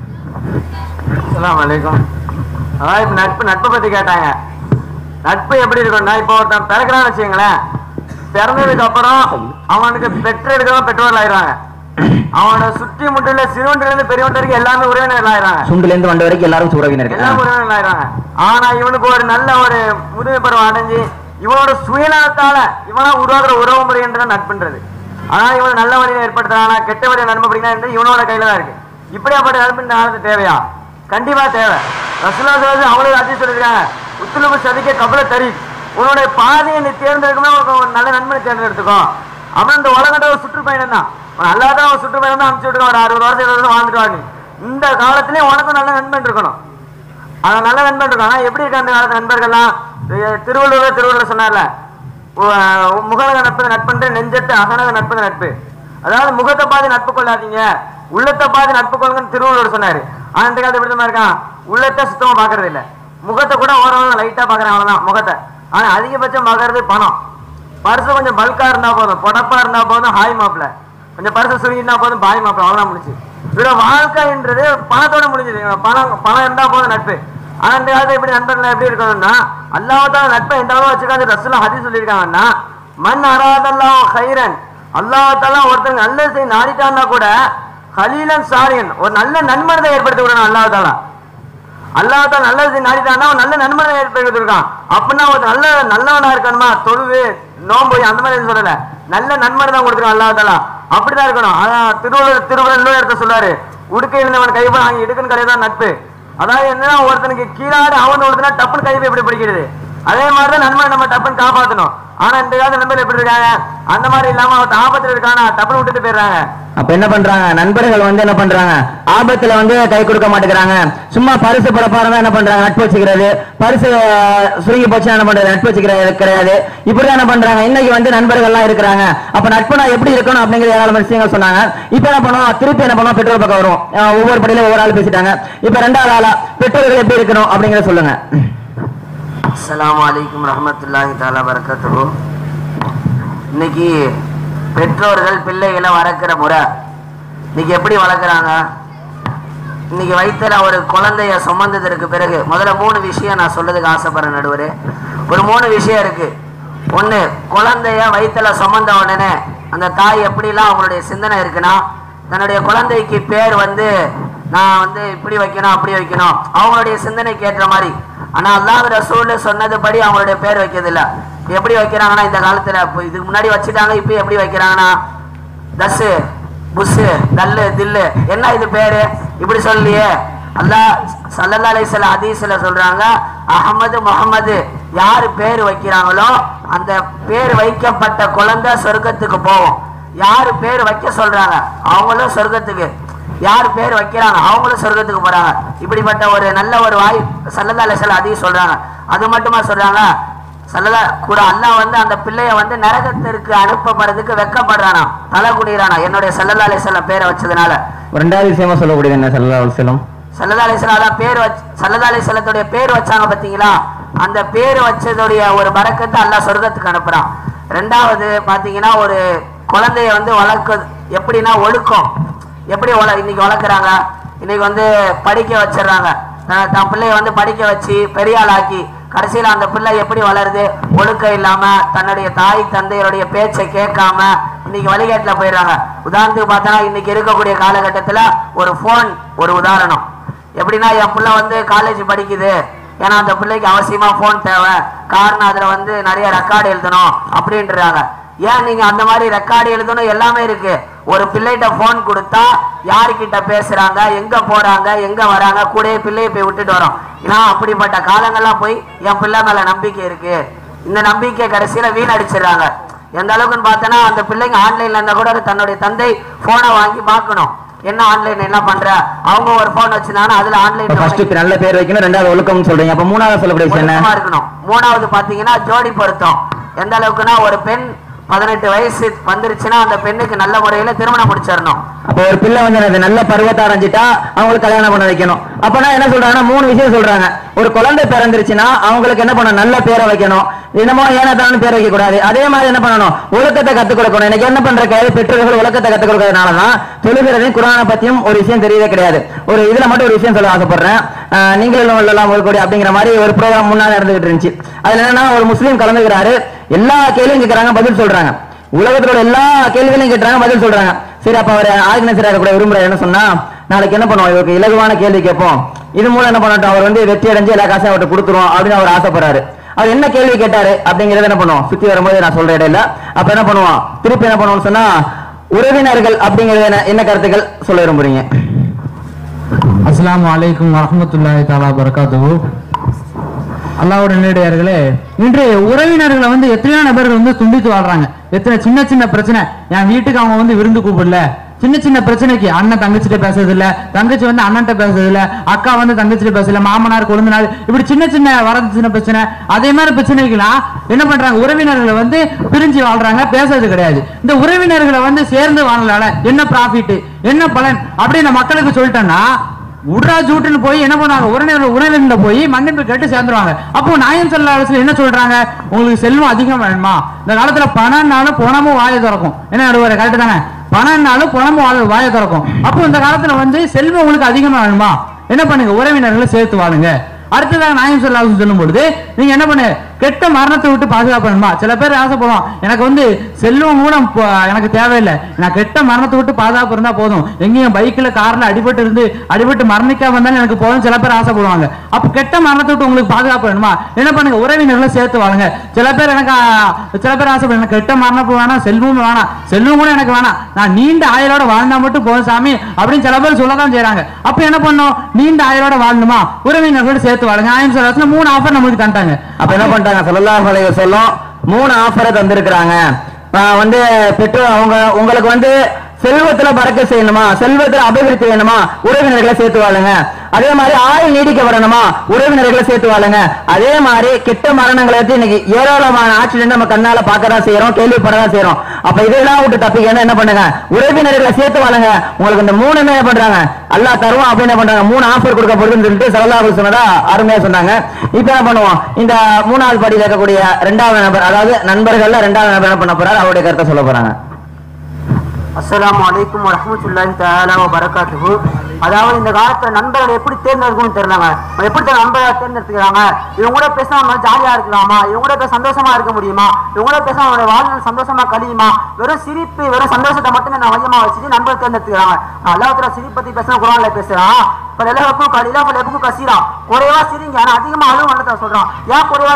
S3: அஸ்ஸலாமு அலைக்கும் அதான் இப்ப நட்பு நட்பை பத்தி கேட்டாங்க நட்பு எப்படி இருக்கும்னா இப்போ ஒருத்தன் பிறக்கிறான்னு வச்சுங்களேன் பிறந்ததுக்கு அப்புறம் அவனுக்கு பெற்று எடுக்கிறவங்க பெற்றோர்கள் ஆயிடுவாங்க அவனை சுற்றி முட்டில சிறுவன்ல இருந்து பெரியவன் வரைக்கும் எல்லாமே உறவினர்கள் ஆயிடுறாங்க
S2: சுண்டுல இருந்து வந்த வரைக்கும் எல்லாரும் உறவினர்கள்
S3: எல்லாம் உறவினர்கள் ஆயிடுறாங்க ஆனா இவனுக்கு ஒரு நல்ல ஒரு முதுமை பருவம் அடைஞ்சு இவனோட சுயநலத்தால இவனா உருவாக்குற உறவு முறைன்றது நட்புன்றது ஆனா இவன் நல்ல வழியை ஏற்படுத்துறானா கெட்ட வழியை நன்மை அப்படின்னா இவனோட கையில தான் இருக்கு இப்படியாப்பட்ட நட்பு இந்த காலத்து தேவையா கண்டிப்பா தேவை ரசுல்லா சொல்லி அவங்களுக்கு அதி சொல்லிருக்காங்க உத்துலுப்பு சதிக்க கபல தரி உன்னுடைய பாதையை நீ தேர்ந்தெடுக்கணும் உனக்கு ஒரு நல்ல நண்பனை தேர்ந்தெடுத்துக்கோ அப்புறம் இந்த உலகத்தை ஒரு சுற்றுப்பயணம் தான் நல்லா தான் ஒரு சுற்றுப்பயணம் தான் அனுப்பிச்சு விட்டுருக்க ஒரு அறுபது வருஷம் இருபது வருஷம் வாழ்ந்துட்டு வா நீ இந்த காலத்திலேயே உனக்கும் நல்ல நண்பன் இருக்கணும் அவன் நல்ல நண்பன் இருக்கான் ஆனா எப்படி இருக்க அந்த காலத்து நண்பர்கள்லாம் அஹ் திருவள்ளுவர் திருவள்ளுவர் சொன்னார்ல உ- முகநக நட்பது நட்புன்ற நெஞ்சத்து அகநக நட்பது நட்பு அதாவது முகத்தை பார்த்து நட்பு கொள்ளாதீங்க உள்ளத்தை பார்த்து நட்பு கொள்ளுங்கன்னு திருவள்ளுவர் சொன்னாரு ஆனா இந்த காலத்து எப்படி தெரியுமா இருக்கான் உள்ளத்தை சுத்தமா பாக்குறது இல்ல முகத்தை கூட ஓரளவு லைட்டா பாக்குறேன் அவ்வளவுதான் முகத்தை ஆனா அதிகபட்சம் பாக்குறது பணம் பர்சு கொஞ்சம் பல்கா இருந்தா போதும் பொடப்பா இருந்தா போதும் ஹாய் மாப்பிள கொஞ்சம் பர்சு சுருங்கினா போதும் பாய் மாப்பிள அவ்வளவுதான் முடிஞ்சு இவரோட வாழ்க்கைன்றது பணத்தோட முடிஞ்சது இவன் பணம் பணம் இருந்தா போதும் நட்பு ஆனா இந்த காலத்துல எப்படி நண்பர்கள் எப்படி இருக்கணும்னா அல்லாஹால நட்பை எந்த அளவு வச்சிருக்காங்க ரசூலா ஹதீஸ் சொல்லியிருக்காங்கன்னா மண் அராதல்லாஹ் ஹைரன் அல்லாஹால ஒருத்தங்க நல்ல செய்ய நாடிட்டான்னா கூட ஹலீலன் சாரியன் ஒரு நல்ல நன்மனதை ஏற்படுத்தி விடணும் அல்லாஹாலா அல்லாஹால நல்லது நாடிட்டான்னா அவன் நல்ல நன்மனை ஏற்படுத்தி இருக்கான் அப்படின்னா ஒரு நல்ல நல்லவனா இருக்கணுமா தொழுவு நோம்பு அந்த மாதிரி எதுவும் சொல்லல நல்ல நன்மனை தான் கொடுத்துருக்கான் அல்லாஹாலா அப்படிதான் இருக்கணும் அதான் திருவள்ளுவர் திருவள்ளுவர் எடுத்த சொல்றாரு உடுக்க இருந்தவன் கைப்பட அங்கே இடுக்குன்னு கிடையாது நட்பு அதாவது என்னன்னா ஒருத்தனுக்கு கீழாடு அவன் ஒருத்தனா டப்புன்னு கைப்பை எப்படி பிடிக்கிறது அதே மாதிரிதான் நன்மை நம்ம டப்புன்னு காப்பாத்தணும் ஆனா இந்த காலத்து நண்பர்கள் எப்படி இருக்காங்க அந்த மாதிரி இல்லாம அவன் ஆபத்துல இருக்கானா டப்புன்னு விட்டுட்டு போயிடுறாங்க
S2: அப்ப என்ன பண்றாங்க நண்பர்கள் வந்து என்ன பண்றாங்க ஆபத்துல வந்து கை கொடுக்க மாட்டேங்கிறாங்க சும்மா பரிசு பரப்பாரம் என்ன பண்றாங்க நட்பு வச்சுக்கிறது பரிசு அஹ், சுருங்கி போச்சு என்ன பண்றது நட்பு வச்சுக்கிறது கிடையாது இப்படிதான் என்ன பண்றாங்க இன்னைக்கு வந்து நண்பர்கள் எல்லாம் இருக்கிறாங்க அப்ப நட்பு நான் எப்படி இருக்கணும் அப்படிங்கிற ஏராளமான விஷயங்கள் சொன்னாங்க இப்ப என்ன பண்ணுவோம் திருப்பி என்ன பண்ணுவோம் பெற்றோர் பக்கம் வரும் அஹ், ஒவ்வொரு படியில ஒவ்வொரு ஆள் பேசிட்டாங்க இப்ப ரெண்டாவது ஆளா பெற்றோர்கள் எப்படி இருக்கணும் அப்படிங்கறத சொல்லுங்க
S3: அஸ்ஸலாமு அலைக்கும் ரஹ்மத்துல்லாஹி தஆலா பரக்கத்துஹு இன்னைக்கு பெற்றோர்கள் பிள்ளைகளை வளர்க்கிற முறை இன்னைக்கு எப்படி வளர்க்குறாங்க இன்னைக்கு வயித்துல ஒரு குழந்தைய சுமந்ததற்கு பிறகு முதல்ல மூணு விஷயம் நான் சொல்றதுக்கு ஆசைப்படுறேன் நடுவரே ஒரு மூணு விஷயம் இருக்கு ஒண்ணு குழந்தைய வயித்துல சுமந்த உடனே அந்த தாய் எப்படிலாம் அவங்களுடைய சிந்தனை இருக்குன்னா தன்னுடைய குழந்தைக்கு பேர் வந்து நான் வந்து இப்படி வைக்கணும் அப்படி வைக்கணும் அவங்களுடைய சிந்தனைக்கு ஏற்ற மாதிரி ஆனா அல்லாஹ் ரசூல் சொன்னதுபடி அவங்களுடைய பேர் வைக்கிறது இல்ல எப்படி வைக்கிறாங்கன்னா இந்த காலத்துல இப்போ இதுக்கு முன்னாடி வச்சுட்டாங்க இப்போ எப்படி வைக்கிறாங்கன்னா தஸ் புஸ்ஸு தல்லு தில்லு என்ன இது பேரு இப்படி சொல்லியே அல்லாஹ் சல்லல்லா அலைஹிஸ்ஸலாம் ஹதீஸ்ல சொல்றாங்க அஹமது முஹம்மது யாரு பேர் வைக்கிறாங்களோ அந்த பேர் வைக்கப்பட்ட குழந்தை சொர்க்கத்துக்கு போகும் யாரு பேர் வைக்க சொல்றாங்க அவங்களும் சொர்க்கத்துக்கு யார் பேர் வைக்கிறாங்க அவங்களும் சொர்க்கத்துக்கு போறாங்க இப்படிப்பட்ட ஒரு நல்ல ஒரு வாய் சல்லல்லா அலைஹிஸ்ஸலாம் ஹதீஸ் சொல்றாங்க அது மட்டுமா சொல்றாங்க சல்லதா கூட அல்லாஹ் வந்து அந்த பிள்ளைய வந்து நரகத்திற்கு அனுப்பப்படுறதுக்கு வெக்கப்படுறானா தலை குடிறானா என்னுடைய சல்லல்லா அலிஸ்லாம் பேரை வச்சதுனால
S2: ரெண்டாவது விஷயமா சொல்லக்கூடியது என்ன செல்லம் செல்லும்
S3: சல்லல்லா அலிஸ்லாம் அதான் பேர் வச்சு சல்லல்லா அலிஸ்லத்துடைய பேர் வச்சாங்க பாத்தீங்களா அந்த பேர் வச்சதுடைய ஒரு பறக்கத்தை அல்லாஹ் சொர்க்கத்துக்கு அனுப்புறான் ரெண்டாவது பாத்தீங்கன்னா ஒரு குழந்தைய வந்து வளர்க்க எப்படின்னா ஒழுக்கம் எப்படி வள இன்னைக்கு வளர்க்குறாங்க இன்னைக்கு வந்து படிக்க வச்சிடுறாங்க தன் தன் பிள்ளைய வந்து படிக்க வச்சு பெரிய ஆளாக்கி கடைசியில அந்த பிள்ளை எப்படி வளருது ஒழுக்கம் இல்லாம தன்னுடைய தாய் தந்தையருடைய பேச்சை கேட்காம இன்னைக்கு வழிகாட்டுல போயிடுறாங்க உதாரணத்துக்கு பார்த்தா இன்னைக்கு இருக்கக்கூடிய காலகட்டத்துல ஒரு போன் ஒரு உதாரணம் எப்படின்னா என் பிள்ளை வந்து காலேஜ் படிக்குது ஏன்னா அந்த பிள்ளைக்கு அவசியமா போன் தேவை காரணம் அதுல வந்து நிறைய ரெக்கார்டு எழுதணும் அப்படின்றாங்க ஏன் நீங்க அந்த மாதிரி ரெக்கார்டு எழுதணும் எல்லாமே இருக்கு ஒரு பிள்ளைகிட்ட போன் கொடுத்தா யாருக்கிட்ட பேசுறாங்க எங்க போறாங்க எங்க வராங்க கூடயே பிள்ளையை போய் விட்டுட்டு வரோம் ஏன்னா அப்படிப்பட்ட காலங்கள்லாம் போய் என் பிள்ளை மேல நம்பிக்கை இருக்கு இந்த நம்பிக்கை கடைசியில வீணடிச்சிடுறாங்க எந்த அளவுக்குன்னு பார்த்தோன்னா அந்த பிள்ளைங்க ஆன்லைன்ல இருந்தா கூட தன்னுடைய தந்தை போனை வாங்கி பார்க்கணும் என்ன ஆன்லைன் என்ன பண்ற அவங்க ஒரு போன் வச்சிருந்தாங்கன்னா அதுல
S2: ஃபர்ஸ்ட்
S3: ஆன்லைன்
S2: நல்ல பேர் வைக்கணும் ரெண்டாவது ஒழுக்கம்னு சொல்றீங்க அப்ப மூணாவது சொல்லக்கூடிய விஷயம் என்ன
S3: பொருத்தமா இருக்கணும் மூணாவது பாத்தீங்கன்னா ஜோடி பொருத்தம் எந்த அளவுக்குன்னா ஒரு பெண் பதினெட்டு வயசு வந்துருச்சுன்னா அந்த பெண்ணுக்கு நல்ல முறையில திருமணம் முடிச்சிடணும்
S2: அப்போ ஒரு பிள்ளை வந்து எனக்கு நல்ல பருவத்தை அடைஞ்சிட்டா அவங்களுக்கு கல்யாணம் பண்ண வைக்கணும் அப்பனா என்ன சொல்றாங்கன்னா மூணு விஷயம் சொல்றாங்க ஒரு குழந்தை பிறந்துருச்சுன்னா அவங்களுக்கு என்ன பண்ணணும் நல்ல பேரை வைக்கணும் என்னமோ ஏனத்தானு பேர் வைக்க கூடாது அதே மாதிரி என்ன பண்ணணும் ஒழுக்கத்தை கத்துக் கொடுக்கணும் எனக்கு என்ன பண்ற கையில் பெற்றோர்கள் ஒழுக்கத்தை கத்துக் கொடுக்கறதுனாலதான் தொழுகிறதையும் குரானை பத்தியும் ஒரு விஷயம் தெரியவே கிடையாது ஒரு இதுல மட்டும் ஒரு விஷயம் சொல்ல ஆசைப்படுறேன் ஆஹ் நீங்களும் எல்லாம் ஒரு கோடி அப்படிங்கிற மாதிரி ஒரு ப்ரோக்ராம் முன்னாடி நடந்துகிட்டு இருந்துச்சு அதுல என்னன்னா ஒரு முஸ்லீம் கலந்துக்கிறாரு எல்லா கேள்வியும் கேட்கறாங்க பதில் சொல்றாங்க உலகத்தோட எல்லா கேள்விகளையும் கேட்கறாங்க பதில் சொல்றாங்க சரி அப்ப அவர் ஆர்கனைசராக கூட விரும்புறாரு என்ன சொன்னா நாளைக்கு என்ன பண்ணுவோம் இவருக்கு இலகுவான கேள்வி கேட்போம் இது மூலம் என்ன பண்ணட்டும் அவர் வந்து வெற்றி அடைஞ்சு எல்லா காசையும் அவர்கிட்ட கொடுத்துருவோம் அப்படின்னு அவர் ஆசைப்படுறாரு அவர் என்ன கேள்வி கேட்டாரு அப்படிங்கறத என்ன பண்ணுவோம் சுத்தி வரும்போது நான் சொல்ற இடையில அப்ப என்ன பண்ணுவோம் திருப்பி என்ன பண்ணுவோம்னு சொன்னா உறவினர்கள் அப்படிங்கறது என்ன- என்ன கருத்துக்கள் சொல்ல விரும்புறீங்க
S5: அஸ்ஸலாமு அலைக்கும் வரஹ்மத்துல்லாஹி தஆலா பரகாத்துஹு அல்லாஹ்வுடைய நேரடியார்களே இன்று உறவினர்களை வந்து எத்தனையோ நபர்கள் வந்து துண்டித்து வாழ்றாங்க எத்தனை சின்ன சின்ன பிரச்சனை என் வீட்டுக்கு அவங்க வந்து விருந்து கூப்பிடல சின்ன சின்ன பிரச்சனைக்கு அண்ணன் தங்கச்சிட்ட பேசுறது இல்ல தங்கச்சி வந்து அண்ணன்ட்ட பேசுறது இல்ல அக்கா வந்து தங்கச்சிட்ட பேசல மாமனார் கொழுந்தனார் இப்படி சின்ன சின்ன வரது சின்ன பிரச்சனை அதே மாதிரி பிரச்சனைக்கெல்லாம் என்ன பண்றாங்க உறவினர்களை வந்து பிரிஞ்சு வாழ்றாங்க பேசுறது கிடையாது இந்த உறவினர்களை வந்து சேர்ந்து வாழலால என்ன ப்ராஃபிட் என்ன பலன் அப்படின்னு மக்களுக்கு சொல்லிட்டேன்னா உட்ரா ஜூட்டுன்னு போய் என்ன பண்ணுவாங்க உறவினர் உறவினர்ல போய் மன்னிப்பு கேட்டு சேர்ந்துருவாங்க அப்போ நாயம் சொல்ல என்ன சொல்றாங்க உங்களுக்கு செல்வம் அதிகம் வேணுமா இந்த காலத்துல பணம்னாலும் பணமும் வாயை திறக்கும் என்ன நடுவர் கரெக்ட் தானே பணம்னாலும் பணமும் வாழ- வாயை திறக்கும் அப்போ இந்த காலத்துல வந்து செல்வம் உங்களுக்கு அதிகமா வேணுமா என்ன பண்ணுங்க உறவினர்களை சேர்த்து வாழுங்க அடுத்ததாக நாயம் சொல்லாஹு சொல்லும் பொழுது நீங்க என்ன பண்ணு கெட்ட மரணத்தை விட்டு பாதுகாப்பு வேணுமா சில பேர் ஆசைப்படுவோம் எனக்கு வந்து செல்வம் கூட ப- எனக்கு தேவையில்லை நான் கெட்ட மரணத்தை விட்டு பாதுகாப்பு இருந்தா போதும் எங்கேயும் பைக்ல கார்ல அடிபட்டு இருந்து அடிபட்டு மரணிக்காம இருந்தாலும் எனக்கு போதும் சில பேர் ஆசைப்படுவாங்க அப்ப கெட்ட மரணத்தை விட்டு உங்களுக்கு பாதுகாப்பு வேணுமா என்ன பண்ணுங்க உறவினர்களை சேர்த்து வாழுங்க சில பேர் எனக்கு ஆ, சில பேர் ஆசைப்படுங்க எனக்கு கெட்ட மரணப்பு வேணாம் செல்வம் வேணாம் செல்வம் கூட எனக்கு வேணாம் நான் நீண்ட ஆயுளோட வாழ்ந்தா மட்டும் போதும் சாமி அப்படின்னு சில பேர் சொல்லதான் செய்றாங்க அப்ப என்ன பண்ணோம் நீண்ட ஆயுளோட வாழணுமா உறவினர்களோட சேர்த்து வாழுங்க ஆயிரம் சொல்ல மூணு ஆஃபர் நம்மளுக்கு தந்துட்டாங்க
S2: அப்ப என்ன பண்ணிட்டாங்க ஸல்லல்லாஹு அலைஹி வஸல்லம் மூணு ஆஃபரை தந்திருக்கிறாங்க ஆஹ் வந்து பெற்றோர் அவங்க உங்களுக்கு வந்து செல்வத்துல பறக்க செய்யணுமா செல்வத்துல அபிவிருத்தி வேணுமா உறவினர்களை சேர்த்து வாழுங்க அதே மாதிரி ஆயுள் நீடிக்க வரணுமா உறவினர்களை சேர்த்து வாழுங்க அதே மாதிரி கெட்ட மரணங்களை வந்து இன்னைக்கு ஏராளமான ஆக்சிடென்ட் நம்ம கண்ணால பார்க்கதான் செய்யறோம் கேள்விப்படதான் செய்யறோம் அப்ப இதெல்லாம் விட்டு தப்பிக்கணும் என்ன பண்ணுங்க உறவினர்களை சேர்த்து வாழுங்க உங்களுக்கு இந்த மூணுமே என்ன பண்றாங்க அல்லாஹ் தருவோம் அப்படின்னு என்ன பண்றாங்க மூணு ஆஃபர் கொடுக்க போகுதுன்னு சொல்லிட்டு சல்லாஹு சொன்னதா அருமையா சொன்னாங்க இப்ப என்ன பண்ணுவோம் இந்த மூணாவது படியில் இருக்கக்கூடிய ரெண்டாவது நபர் அதாவது நண்பர்கள்ல ரெண்டாவது நபர் என்ன பண்ண போறாரு அவருடைய கருத்தை சொல்ல போறாங்க
S3: அஸ்ஸலாமு அலைக்கும் வரஹ்மத்துல்லாஹி தஆலா வ பரக்காத்துஹு அதாவது இந்த காலத்துல நண்பர்கள் எப்படி தேர்ந்தெடுக்கணும்னு தெரியலங்க அவங்க எப்படி தான் நண்பர்களை தேர்ந்தெடுத்துக்கிறாங்க இவங்க கூட பேசினா நம்ம ஜாலியா இருக்கலாமா இவங்க கூட பேச சந்தோஷமா இருக்க முடியுமா இவங்க கூட பேச அவங்களுடைய வாழ்நாள் சந்தோஷமா கழியுமா வெறும் சிரிப்பு வெறும் சந்தோஷத்தை மட்டுமே நான் மையமா வச்சுட்டு நண்பர் தேர்ந்தெடுத்துக்கிறாங்க அல்லாஹ் சிரிப்பு பத்தி பேசுற குரான்ல பேசுறான் பல எல்லாருக்கும் கலிலா பல எப்புக்கும் கசீரா குறைவா சிரிங்க ஆனா அதிகமா அழுவும் நல்லதா சொல்றான் ஏன் குறைவா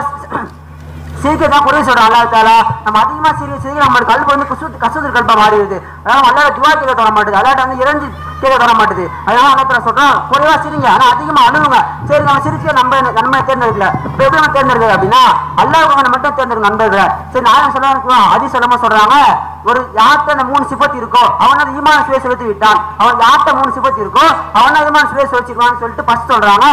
S3: சிரிக்க தான் குறை சொல்றோம் அல்லா தாலா நம்ம அதிகமா சிரிக்க சிரிக்க நம்மளோட கல்வி வந்து குசு கசுதல் கல்பா மாறிடுது அதனால அல்லா துவா கேட்க தர மாட்டுது அல்லாட்ட வந்து இறஞ்சி கேட்க தர மாட்டுது அதனால அல்லா தாலா சொல்றோம் குறைவா சிரிங்க ஆனா அதிகமா அணுகுங்க சரி நம்ம சிரிச்சு நம்ம நன்மை தேர்ந்தெடுக்கல இப்ப எப்படி நம்ம தேர்ந்தெடுக்கிறது அப்படின்னா அல்லாஹ் மட்டும் தேர்ந்தெடுக்க நண்பர்கள் சரி நான் சொல்ல அதி சொல்லமா சொல்றாங்க ஒரு யார்கிட்ட அந்த மூணு சிபத்து இருக்கோ அவன் அது ஈமான சுவை செலுத்தி விட்டான் அவன் யார்கிட்ட மூணு சிபத்து இருக்கோ அவன் ஈமான சுவை வச்சுக்குவான்னு சொல்லிட்டு ஃபர்ஸ்ட் சொல்றாங்க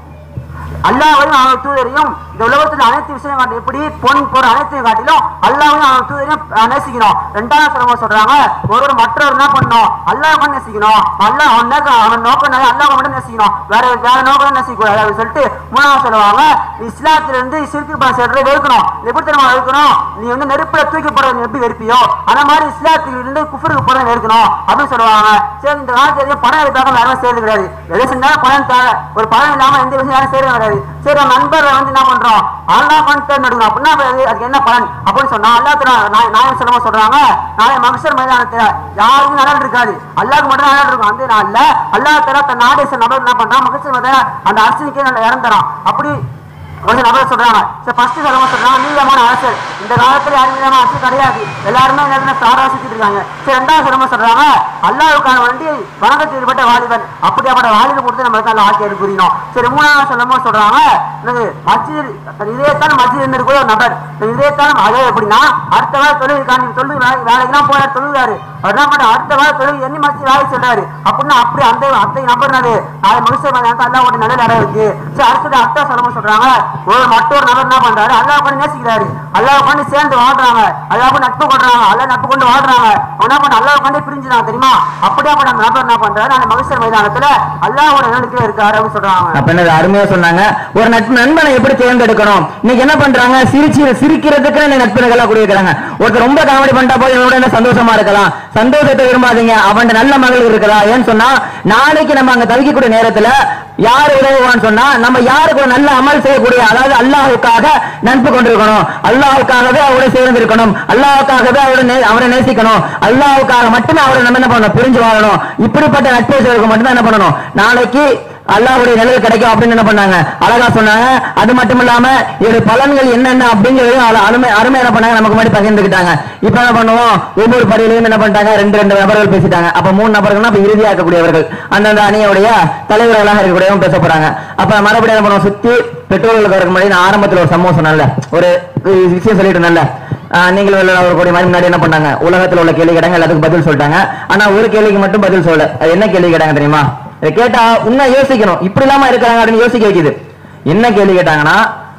S3: அல்லாவையும் அவன் தூதரையும் இந்த உலகத்துல அனைத்து விஷயம் காட்டி எப்படி பொன் பொருள் அனைத்தையும் காட்டிலும் அல்லாவையும் அவன் தூதரையும் அஹ், நேசிக்கணும் ரெண்டாவது சிரம சொல்றாங்க ஒருவர் மற்றவர் என்ன பண்ணணும் அல்லாஹ் மட்டும் நேசிக்கணும் அல்லாஹ் அவன் நோக்க அவன் நோக்கம் அல்லாஹ் மட்டும் நேசிக்கணும் வேற வேற நோக்கம் நேசிக்க கூடாது அப்படின்னு சொல்லிட்டு மூணாவது சொல்லுவாங்க இஸ்லாத்துல இருந்து சிறுக்கு பணம் சேர்றதை வெறுக்கணும் எப்படி தெரியுமா வெறுக்கணும் நீ வந்து நெருப்புல தூக்கி போடுறது நீ எப்படி வெறுப்பியோ அந்த மாதிரி இஸ்லாத்துல இருந்து குஃபருக்கு போடுறத வெறுக்கணும் அப்படின்னு சொல்லுவாங்க சரி இந்த காலத்துல பணம் எடுத்தாக்க யாரும் சேர்ந்து கிடையாது எதை செஞ்சாலும் பணம் தேவை ஒரு பணம் இல்லாம எந்த விஷயம் யாரும் செய்யறது கிடையாது சரி நம்ம நண்பரை வந்து என்ன பண்றோம் அல்லா பணம் தேர்ந்தெடுக்கணும் அப்படின்னா அது- அதுக்கு என்ன பலன் அப்படின்னு சொன்னா அல்லா நாயம் சொல்லமா சொல்றாங்க நாளை மகசர் மைதானத்துல யாருக்கும் நலன் இருக்காது அல்லாஹ்க்கு மட்டும் நலன் இருக்கும் அந்த நாள்ல அல்லாஹ் தர தன் நாடு நபர் என்ன பண்றான் மகசர் மைதான அந்த அரசுக்கே நல்ல இடம் தரான் அப்படி ஒரு நபர் சொல்றாங்க சரி ஃபர்ஸ்ட் சொல்லுங்க சொல்றாங்க நீளமான அரசர் இந்த காலத்துல யாரும் நீளமான அரசு கிடையாது எல்லாருமே என்ன ஸ்டாரா சுத்திட்டு இருக்காங்க சரி ரெண்டாவது சொல்லுங்க சொல்றாங்க அல்லாவுக்கான வண்டி வணக்கத்தில் ஈடுபட்ட வாலிபன் அப்படியாப்பட்ட வாலிபன் கொடுத்து நம்மளுக்கு அந்த ஆட்சியர் புரியணும் சரி மூணாவது சொல்லும்போது சொல்றாங்க என்னது மஸ்ஜித் இதயத்தான் மஸ்ஜித் இருந்திருக்கிற ஒரு நபர் இந்த இதயத்தான் அதே எப்படின்னா அடுத்த வார தொழில் காண்டி தொழில் வேலை வேலைக்கெல்லாம் போறாரு தொழுகிறாரு அவர் என்ன பண்ண அடுத்த வார தொழில் எண்ணி மஸ்ஜித் வேலை சொல்றாரு அப்படின்னா அப்படி அந்த அந்த நபர் நாடு நாளை மனுஷன் அல்லா ஒரு நல்ல இடம் இருக்கு சரி அடுத்தது அத்தா சொல்லும்போது சொல்றாங்க ஒரு மற்றொரு நபர் என்ன பண்றாரு அல்லாஹ் பண்ணி நேசிக்கிறாரு அல்லாஹ் பண்ணி சேர்ந்து வாழ்றாங்க அல்லாஹ் பண்ணி நட்பு கொள்றாங்க அல்லாஹ் நட்பு கொண்டு வாழ்றாங்க அவன் என்ன பண்ண அல்லாஹ் பண்ணி பிரிஞ்சுதான் தெரியுமா அப்படியே பண்ண அந்த நபர் என்ன பண்றாரு அந்த மகசர் மைதானத்துல அல்லாஹோட நிலனுக்கே இருக்காரு அப்படின்னு சொல்றாங்க
S2: அப்ப என்னது அருமையா சொன்னாங்க ஒரு நட்பு நண்பனை எப்படி தேர்ந்தெடுக்கணும் இன்னைக்கு என்ன பண்றாங்க சிரிச்சு சிரிக்கிறதுக்கு இந்த நட்புகளை கொடுக்கிறாங்க ஒருத்தர் ரொம்ப காமெடி பண்ணிட்டா போய் என்னோட என்ன சந்தோஷமா இருக்கலாம் சந்தோஷத்தை விரும்பாதீங்க அவன் நல்ல மகள் இருக்கிறா ஏன்னு சொன்னா நாளைக்கு நம்ம அங்க தவிக்கக்கூடிய நேரத்துல யார் உதவுவான்னு சொன்னா நம்ம யாருக்கு ஒரு நல்ல அமல் செய்யக்கூடிய அதாவது அல்லாஹுக்காக நட்பு கொண்டிருக்கணும் அல்லாஹுக்காகவே அவரோட சேர்ந்து இருக்கணும் அல்லாஹுக்காகவே அவரை நே- அவரை நேசிக்கணும் அல்லாஹுக்காக மட்டுமே அவரை நம்ம என்ன பண்ணணும் பிரிஞ்சு வாழணும் இப்படிப்பட்ட நட்பு செய்வதற்கு மட்டும்தான் என்ன பண்ணணும் நாளைக்கு அல்லாஹ்வுடைய நிழல் கிடைக்கும் அப்படின்னு என்ன பண்ணாங்க அழகா சொன்னாங்க அது மட்டும் இல்லாம இதோட பலன்கள் என்னென்ன அப்படிங்கிறது அல- அருமை அருமை என்ன பண்ணாங்க நமக்கு முன்னாடி பகிர்ந்துக்கிட்டாங்க இப்ப என்ன பண்ணுவோம் ஒவ்வொரு படியிலையும் என்ன பண்ணிட்டாங்க ரெண்டு ரெண்டு நபர்கள் பேசிட்டாங்க அப்ப மூணு நபர்கள்னா அப்ப இறுதியாக்கக்கூடியவர்கள் அந்தந்த அணியுடைய தலைவர்களாக இருக்கக்கூடியவங்க பேச போறாங்க அப்ப மறுபடியும் என்ன பண்ணுவோம் சுத்தி பெற்றோர்களுக்கு வரக்கு முன்னாடி நான் ஆரம்பத்துல ஒரு சம்பவம் சொன்னேன்ல ஒரு ஒரு விஷயம் சொல்லிட்டு இருந்தேன்ல ஆஹ் நீங்கள் உள்ள ஒரு கோடி மாதிரி முன்னாடி என்ன பண்ணாங்க உலகத்துல உள்ள கேள்வி கேட்டாங்க எல்லாத்துக்கும் பதில் சொல்லிட்டாங்க ஆனா ஒரு கேள்விக்கு மட்டும் பதில் சொல்லல அது என்ன கேள்வி கேட்டாங்க தெரியுமா இதை கேட்டா இன்னும் யோசிக்கணும் இப்படி இல்லாம இருக்கிறாங்க அப்படின்னு யோசிக்க வைக்குது என்ன கேள்வி கேட்டாங்கன்னா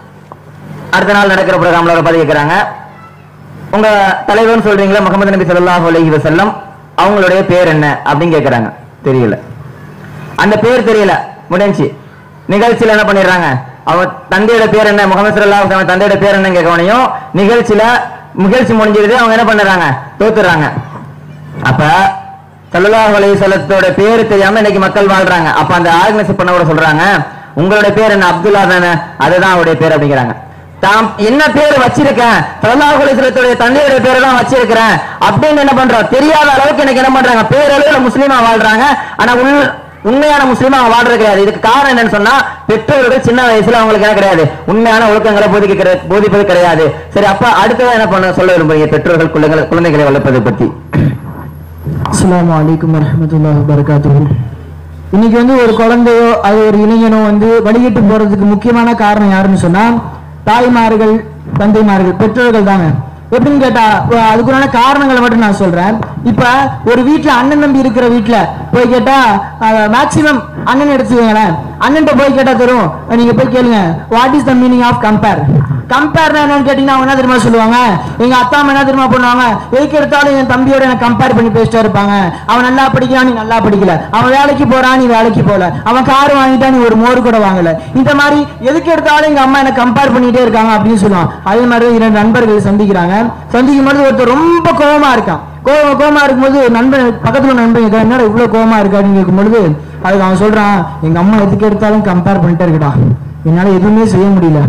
S2: அடுத்த நாள் நடக்கிற ப்ரோக்ராம்ல ஒரு பதிவு கேட்கறாங்க உங்க தலைவர்னு சொல்றீங்களா முகமது நபி ஸல்லல்லாஹு அலைஹி வஸல்லம் அவங்களுடைய பேர் என்ன அப்படின்னு கேக்குறாங்க தெரியல அந்த பேர் தெரியல முடிஞ்சு நிகழ்ச்சியில என்ன பண்ணிடுறாங்க அவங்க தந்தையோட பேர் என்ன முகமது ஸல்லல்லாஹு அலைஹி வஸல்லம் தந்தையோட பேர் என்ன கேட்கவனையும் நிகழ்ச்சியில நிகழ்ச்சி முடிஞ்சிருது அவங்க என்ன பண்ணுறாங்க தோத்துறாங்க அப்ப ஸல்லல்லாஹு அலைஹி வஸல்லத்தோட பேர் தெரியாம இன்னைக்கு மக்கள் வாழ்றாங்க அப்ப அந்த ஆர்கனைஸ் பண்ணவரை சொல்றாங்க உங்களுடைய பேர் என்ன அப்துல்லா தானே அதுதான் அவருடைய பேர் அப்படிங்கிறாங்க தாம் என்ன பேர் வச்சிருக்கேன் பிரலாகுலேஸ்வரத்துடைய தந்தையுடைய பேரை தான் வச்சிருக்கிறேன் அப்படின்னு என்ன பண்றோம் தெரியாத அளவுக்கு எனக்கு என்ன பண்றாங்க பேரளவுல முஸ்லீமா வாழ்றாங்க ஆனா உள் உண்மையான முஸ்லீமா அவங்க வாழ்றது கிடையாது இதுக்கு காரணம் என்னன்னு சொன்னா பெற்றோர்கள் சின்ன வயசுல அவங்களுக்கு என்ன கிடையாது உண்மையான ஒழுக்கங்களை போதிக்க கிடையாது போதிப்பது கிடையாது சரி அப்ப அடுத்ததான் என்ன பண்ண சொல்ல விரும்புறீங்க பெற்றோர்கள் குழந்தைகளை குழந்தைகளை வளர்ப்பதை பத்தி
S6: அஸ்ஸலாமு அலைக்கும் வரஹ்மத்துல்லாஹி வபரகாத்துஹு இன்னைக்கு வந்து ஒரு குழந்தையோ அது ஒரு இளைஞனோ வந்து வழிகிட்டு போறதுக்கு முக்கியமான காரணம் யாருன்னு சொன்னா தாய்மார்கள் தந்தைமார்கள் பெற்றோர்கள் தாங்க எப்படின்னு கேட்டா அஹ் அதுக்குண்டான காரணங்களை மட்டும் நான் சொல்றேன் இப்ப ஒரு வீட்ல அண்ணன் தம்பி இருக்கிற வீட்ல போய் கேட்டா மேக்சிமம் அண்ணன் எடுத்துக்கோங்களேன் அண்ணன்ட்ட போய் கேட்டா தரும் நீங்க போய் கேளுங்க what is the meaning of compare கம்பேர்னா என்னன்னு கேட்டீங்கன்னா அவங்க என்ன தெரியுமா சொல்லுவாங்க எங்க அத்தா அம்மா என்ன தெரியுமா பண்ணுவாங்க எதுக்கு எடுத்தாலும் என் தம்பியோட எனக்கு கம்பேர் பண்ணி பேசிட்டே இருப்பாங்க அவன் நல்லா படிக்கிறான் நீ நல்லா படிக்கல அவன் வேலைக்கு போறான் நீ வேலைக்கு போல அவன் கார் வாங்கிட்டா நீ ஒரு மோர் கூட வாங்கல இந்த மாதிரி எதுக்கு எடுத்தாலும் எங்க அம்மா என்ன கம்பேர் பண்ணிட்டே இருக்காங்க அப்படின்னு சொல்லுவான் அதே மாதிரி தான் இரண்டு நண்பர்கள் சந்திக்கிறாங்க சந்திக்கும் பொழுது ஒருத்தர் ரொம்ப கோவமா இருக்கான் கோவம் கோவமா இருக்கும்போது ஒரு நண்பன் பக்கத்துல ஒரு நண்பன் இருக்கா, என்னடா இவ்வளவு கோவமா இருக்கான்னு கேட்கும் பொழுது அதுக்கு அவன் சொல்றான் எங்க அம்மா எதுக்கு எடுத்தாலும் கம்பேர் பண்ணிட்டே இருக்கடா என்னால எதுவுமே செய்ய முடியல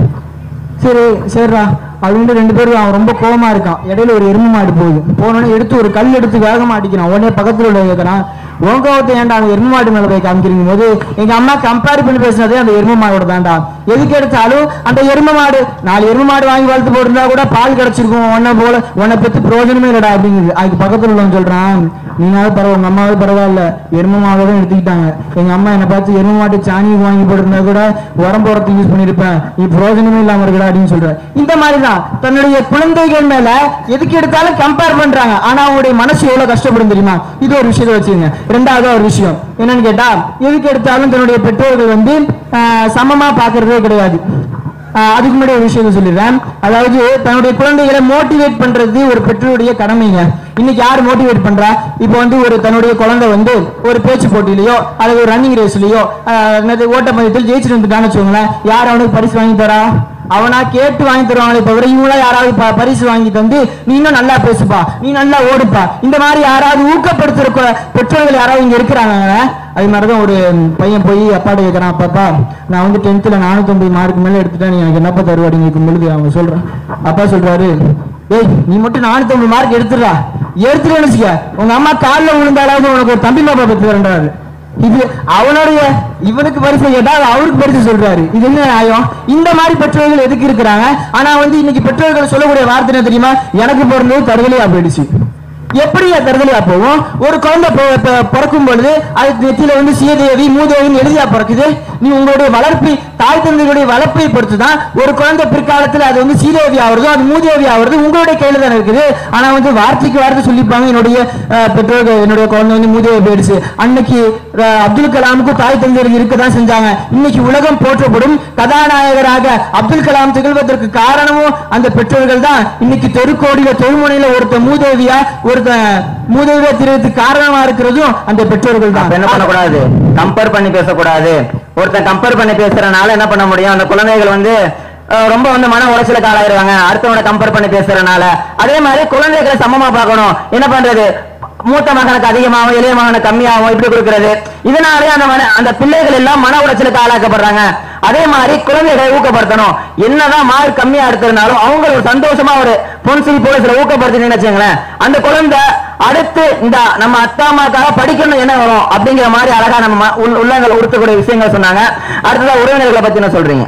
S6: சரி சரிடா அப்படின்ட்டு ரெண்டு பேரும் அவன் ரொம்ப கோவமா இருக்கான் இடையில ஒரு எருமை மாடு போகுது போனோடனே எடுத்து ஒரு கல் எடுத்து வேகமா அடிக்கிறான் உடனே பக்கத்துல உள்ள கேட்கறான் உன் கோவத்தை ஏன்டா அந்த எருமை மாடு மேல போய் காமிக்கிறீங்க போது எங்க அம்மா கம்பேர் பண்ணி பேசினதே அந்த எருமை மாடோட தான்டா எதுக்கு எடுத்தாலும் அந்த எருமை மாடு நாலு எருமை மாடு வாங்கி வளர்த்து போட்டிருந்தா கூட பால் கிடைச்சிருக்கும் உன்னை போல உன்னை பத்தி பிரயோஜனமே இல்லடா அப்படிங்குது அதுக்கு பக்கத்துல உள்ளவன் சொல்றான் நீனாவது பரவாயில்ல உங்க அம்மாவது பரவாயில்ல எருமை மாவை தான் எடுத்துக்கிட்டாங்க எங்க அம்மா என்னை பார்த்து எருமை மாட்டு சாணி வாங்கி போட்டிருந்தா கூட உரம் போறதுக்கு யூஸ் பண்ணிருப்பேன் நீ பிரயோஜனமே இல்லாம இருக்கடா அப்படின்னு சொல்ற இந்த மாதிரி தான் தன்னுடைய குழந்தைகள் மேல எதுக்கு எடுத்தாலும் கம்பேர் பண்றாங்க ஆனா அவங்களுடைய மனசு எவ்வளவு கஷ்டப்படும் தெரியுமா இது ஒரு விஷயத்தை வச்சுங்க ரெண்டாவது ஒரு விஷயம் என்னன்னு கேட்டா எதுக்கு எடுத்தாலும் தன்னுடைய பெற்றோர்கள் வந்து ஆஹ், சமமா பாக்குறதே கிடையாது ஆஹ் அதுக்கு முன்னாடி ஒரு விஷயத்தை சொல்லிடுறேன் அதாவது தன்னுடைய குழந்தைகளை மோட்டிவேட் பண்றது ஒரு பெற்றோருடைய கடமைங்க இன்னைக்கு யார் மோட்டிவேட் பண்றா இப்போ வந்து ஒரு தன்னுடைய குழந்தை வந்து ஒரு பேச்சு போட்டியிலயோ அல்லது ஒரு ரன்னிங் ரேஸ்லயோ என்னது ஓட்டப்பந்தயத்தில் ஜெயிச்சுட்டு வந்துட்டான்னு வச்சுக்கோங்களேன் யார் அவனுக்கு பரிசு வாங்கி தரா அவனா கேட்டு வாங்கி தருவாங்களே தவிர இவங்களா யாராவது ப- பரிசு வாங்கி தந்து நீ இன்னும் நல்லா பேசுப்பா நீ நல்லா ஓடுப்பா இந்த மாதிரி யாராவது ஊக்கப்படுத்துற கு- பெற்றோர்கள் யாராவது இங்க இருக்கிறாங்க அது மாதிரிதான் ஒரு பையன் போய் அப்பாட்ட கேட்கறான் அப்பாப்பா நான் வந்து டென்த்ல நானூத்தொம்பது மார்க் மேல எடுத்துட்டேன் நீ எனக்கு என்னப்பா தருவாடிங்க இருக்கும் பொழுது அவங்க சொல்றான் அப்பா சொல்றாரு ஏய் நீ மட்டும் நானூத்தொம்பது மார்க் எடுத்துடுறா எடுத்துட்டு வச்சுக்க உங்க அம்மா காலில் விழுந்தாலாவது உனக்கு ஒரு தம்பி மாப்பா பெற்று தரேன்றாரு இது அவனுடைய இவனுக்கு பரிசு கேட்டா அது அவருக்கு பரிசு சொல்றாரு இது என்ன நியாயம் இந்த மாதிரி பெற்றோர்கள் எதுக்கு இருக்கிறாங்க ஆனா வந்து இன்னைக்கு பெற்றோர்கள் சொல்லக்கூடிய வார்த்தை என்ன தெரியுமா எனக்கு பிறந்தது தருதலையா போயிடுச்சு எப்படி அது தருதலையா போகும் ஒரு குழந்தை பொ- பொ- பிறக்கும் பொழுது அது நெத்தியில வந்து சீதேவி மூதேவின்னு எழுதியா பிறக்குது நீ உங்களுடைய வளர்ப்பை தாய் தந்தையுடைய வளர்ப்பை பொறுத்து தான் ஒரு குழந்தை பிற்காலத்துல அது வந்து சீதேவி ஆவறதோ அது மூதேவி ஆவறது உங்களுடைய கையில தான் இருக்குது ஆனா வந்து வார்த்தைக்கு வார்த்தை சொல்லிப்பாங்க என்னுடைய அஹ், பெற்றோர்கள் என்னுடைய குழந்தை வந்து மூதேவி போயிடுச்சு அன்னைக்கு அஹ், அப்துல் கலாமுக்கு தாய் தந்தையர் இருக்க தான் செஞ்சாங்க இன்னைக்கு உலகம் போற்றப்படும் கதாநாயகராக அப்துல் கலாம் திகழ்வதற்கு காரணமும் அந்த பெற்றோர்கள் தான் இன்னைக்கு தெருக்கோடியில தொழுமுனையில ஒருத்த மூதேவியா ஒருத்த மூதேவியா தெரியறதுக்கு காரணமா இருக்கிறதும் அந்த பெற்றோர்கள்
S2: அப்ப என்ன
S6: தான்
S2: பண்ணக்கூடாது கம்பேர் பண்ணி பேசக்கூடாது ஒருத்தன் கம்பேர் பண்ணி பேசுறதுனால என்ன பண்ண முடியும் அந்த குழந்தைகள் வந்து அஹ், ரொம்ப வந்து மன உளைச்சலுக்கு ஆளாயிருவாங்க அடுத்தவனை கம்பேர் பண்ணி பேசுறதுனால அதே மாதிரி குழந்தைகளை சமமா பார்க்கணும் என்ன பண்றது மூத்த மகனுக்கு அதிகமாகவும் இளைய மகனுக்கு கம்மியாகவும் இப்படி கொடுக்கிறது இதனாலே அந்த மன அந்த பிள்ளைகள் எல்லாம் மன உளைச்சலுக்கு ஆளாக்கப்படுறாங்க அதே மாதிரி குழந்தைகளை ஊக்கப்படுத்தணும் என்னதான் மார்க் கம்மியா எடுத்திருந்தாலும் அவங்க ஒரு சந்தோஷமா ஒரு பொன் சிரிப்போட சில ஊக்கப்படுத்தி நினைச்சுங்களேன் அந்த குழந்தை அடுத்து இந்த நம்ம அத்தா அம்மாக்காக படிக்கணும் என்ன வரும் அப்படிங்கிற மாதிரி அழகா நம்ம ம- உள்- உள்ளங்களை உறுத்தக்கூடிய விஷயங்கள் சொன்னாங்க அடுத்ததா உறவினர்களை பத்தி என்ன சொல்றீங்க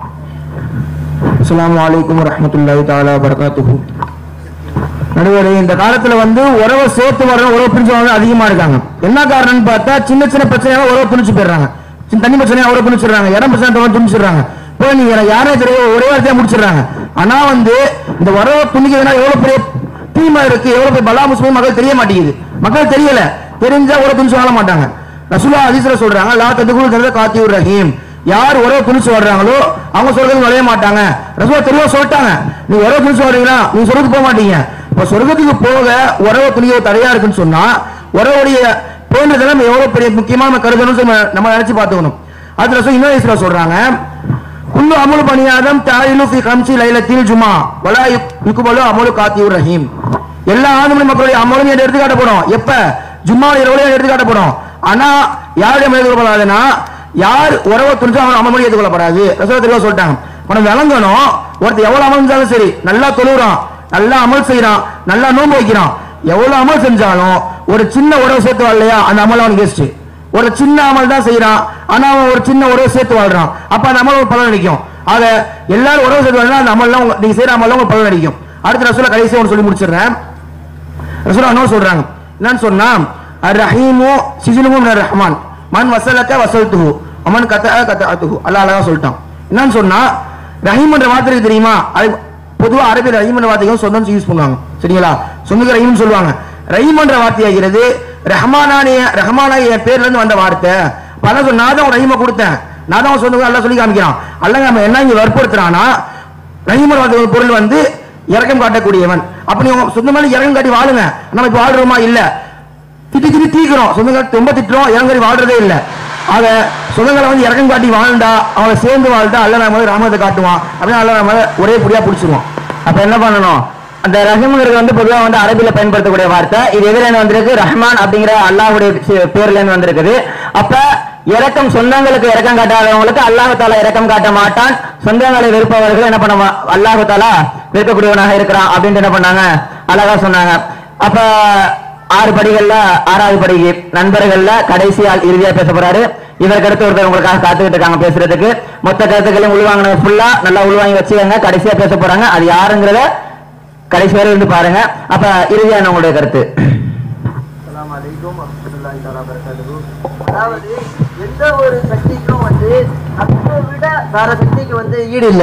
S6: அஸ்ஸலாமு அலைக்கும் வரஹ்மத்துல்லாஹி தஆலா வபரகாத்துஹு நடுவரே இந்த காலத்துல வந்து உறவை சேர்த்து வரணும் உறவு பிரிஞ்சு வரணும் அதிகமா இருக்காங்க என்ன காரணம்னு பார்த்தா சின்ன சின்ன பிரச்சனையாக உறவு பிரிச்சு போயிடுறாங்க சின்ன தண்ணி பிரச்சனையா உறவு பிரிச்சுறாங்க இடம் பிரச்சனை துணிச்சிடுறாங்க போய் நீங்க யாரே தெரியும் ஒரே வார்த்தையா முடிச்சிடுறாங்க ஆனா வந்து இந்த உறவை துணிக்கிறதுனா எவ்வளவு பெரிய தீமை இருக்கு எவ்வளவு பெரிய பலா முஸ்லிம் மக்கள் தெரிய மாட்டேங்குது மக்கள் தெரியல தெரிஞ்சா உறவு துணிச்சு வாழ மாட்டாங்க ரசூலா ஹதீஸ்ல சொல்றாங்க லா ததுகுல் தரத காத்தியுர் ரஹீம் யார் உறவு துணிச்சு வர்றாங்களோ அவங்க சொல்றது நுழைய மாட்டாங்க ரசூலா தெளிவா சொல்லிட்டாங்க நீ உறவு துணிச்சு வர்றீங்களா நீ சொர்க்கத்துக்கு போக மாட்டீங்க இப்ப சொர்க்கத்துக்கு போக உறவு துணியோ தடையா இருக்குன்னு சொன்னா உறவுடைய பேணுதலை நம்ம எவ்வளவு பெரிய முக்கியமா நம்ம கருதணும் நம்ம நம்ம நினைச்சு பார்த்துக்கணும் அது ரசூல் இன்னொரு ஹதீஸ்ல சொல்றாங்க குல்லு அமுல் பணியாதம் தாயிலு ஃபி கம்சி லைலத்தில் ஜுமா வலா யுக்குபலு அமுலு காத்தியுர் ரஹீம் எல்லா ஆண்டுமணி மக்களுடைய அமலும் என்று எடுத்து காட்டப்படும் எப்ப ஜும்மா இரவுல எடுத்து காட்டப்படும் ஆனா யாருடைய மேற்கொள்ளப்படாதுன்னா
S7: யார் உறவை துணிச்சோ அவன் அமல் மொழி ஏற்றுக்கொள்ளப்படாது ரசூலா தெளிவா சொல்லிட்டாங்க உனக்கு விளங்கணும் ஒருத்தர் எவ்வளவு அமல் செஞ்சாலும் சரி நல்லா தொழுகிறான் நல்லா அமல் செய்யறான் நல்லா நோன்பு வைக்கிறான் எவ்வளவு அமல் செஞ்சாலும் ஒரு சின்ன உறவு சேர்த்து வாழலையா அந்த அமல் அவனுக்கு வேஸ்ட் ஒரு சின்ன அமல் தான் செய்யறான் ஆனா அவன் ஒரு சின்ன உறவு சேர்த்து வாழ்றான் அப்ப அந்த அமல் ஒரு பலன் அடிக்கும் ஆக எல்லாரும் உறவு சேர்த்து வாழ்றா அந்த அமல்லாம் உங்க- நீங்க செய்யற அமல்லாம் உங்களுக்கு பலன் அடிக்கும் அடுத்த ரசூலா கடைசி ஒன்று சொல்லி முடிச்சிடுறேன் ரசூலா என்ன சொல்றாங்க என்னன்னு சொன்னா அர் ரஹீமு சிஜிலுமு மினர் ரஹ்மான் மன் வசலக்க வசல்துஹு அமன் கத்த கத்தஅத்துஹு அல்லாஹ் அழகா சொல்லிட்டான் என்னன்னு சொன்னா ரஹீம்ன்ற வார்த்தை இருக்கு தெரியுமா அது பொதுவா அரபியில் ரஹீம்ன்ற வார்த்தைக்கும் சொந்தம் யூஸ் பண்ணுவாங்க சரிங்களா சொந்தக்கு ரஹீம் சொல்லுவாங்க ரஹீம்ன்ற வார்த்தையாகிறது ரஹ்மானானிய ரஹ்மானாய என் பேர்ல இருந்து வந்த வார்த்தை பல சொன்னா நான் தான் உன் ரஹீமை கொடுத்தேன் நான் தான் உன் சொந்தம் எல்லாம் சொல்லி காமிக்கிறான் அல்லங்க நம்ம என்ன இங்க வற்புறுத்துறானா ரஹீமர் வார்த்தை பொருள் வந்து இறக்கம் காட்டக்கூடியவன் அப்ப நீ உங்க சொந்த மேல இறக்கம் காட்டி வாழுங்க நம்ம இப்ப வாழ்றோமா இல்ல திட்டி திட்டி தீக்கிறோம் சொந்தங்களை ரொம்ப திட்டுறோம் இறங்கி வாழ்றதே இல்ல ஆக சொந்தங்களை வந்து இறக்கம் காட்டி வாழ்ந்தா அவனை சேர்ந்து வாழ்ந்தா அல்ல நம்ம ராமத்தை காட்டுவான் அப்படின்னு அல்ல நம்ம ஒரே புடியா பிடிச்சிருவான்
S2: அப்ப என்ன பண்ணணும் அந்த ரஹீம்ங்கிறது வந்து பொதுவா வந்து அரபில பயன்படுத்தக்கூடிய வார்த்தை இது எதுல இருந்து வந்திருக்கு ரஹ்மான் அப்படிங்கிற அல்லாஹ்வுடைய சி- பேர்ல இருந்து வந்திருக்குது அப்ப இரக்கம் சொந்தங்களுக்கு இரக்கம் காட்டாதவங்களுக்கு அல்லாஹ் தாலா இரக்கம் காட்ட மாட்டான் சொந்தங்களை வெறுப்பவர்கள் என்ன பண்ண அல்லாஹ் தாலா வெறுக்கக்கூடியவனாக இருக்கிறான் அப்படின்ட்டு என்ன பண்ணாங்க அழகா சொன்னாங்க அப்ப ஆறு படிகள்ல ஆறாவது படிக்கு நண்பர்கள்ல கடைசி ஆள் இறுதியா பேச போறாரு இவருக்கு அடுத்து ஒருத்தர் உங்களுக்காக காத்துக்கிட்டு இருக்காங்க பேசுறதுக்கு மொத்த கருத்துக்களையும் உள்வாங்கின ஃபுல்லா நல்லா உள்வாங்கி வச்சுக்கோங்க கடைசியா பேச போறாங்க அது யாருங்கிறத கடைசி வரை இருந்து பாருங்க அப்ப இறுதியான உங்களுடைய கருத்து
S3: அதாவது எந்த ஒரு சக்திக்கும் வந்து நட்பை விட வேற சக்திக்கு வந்து ஈடு இல்ல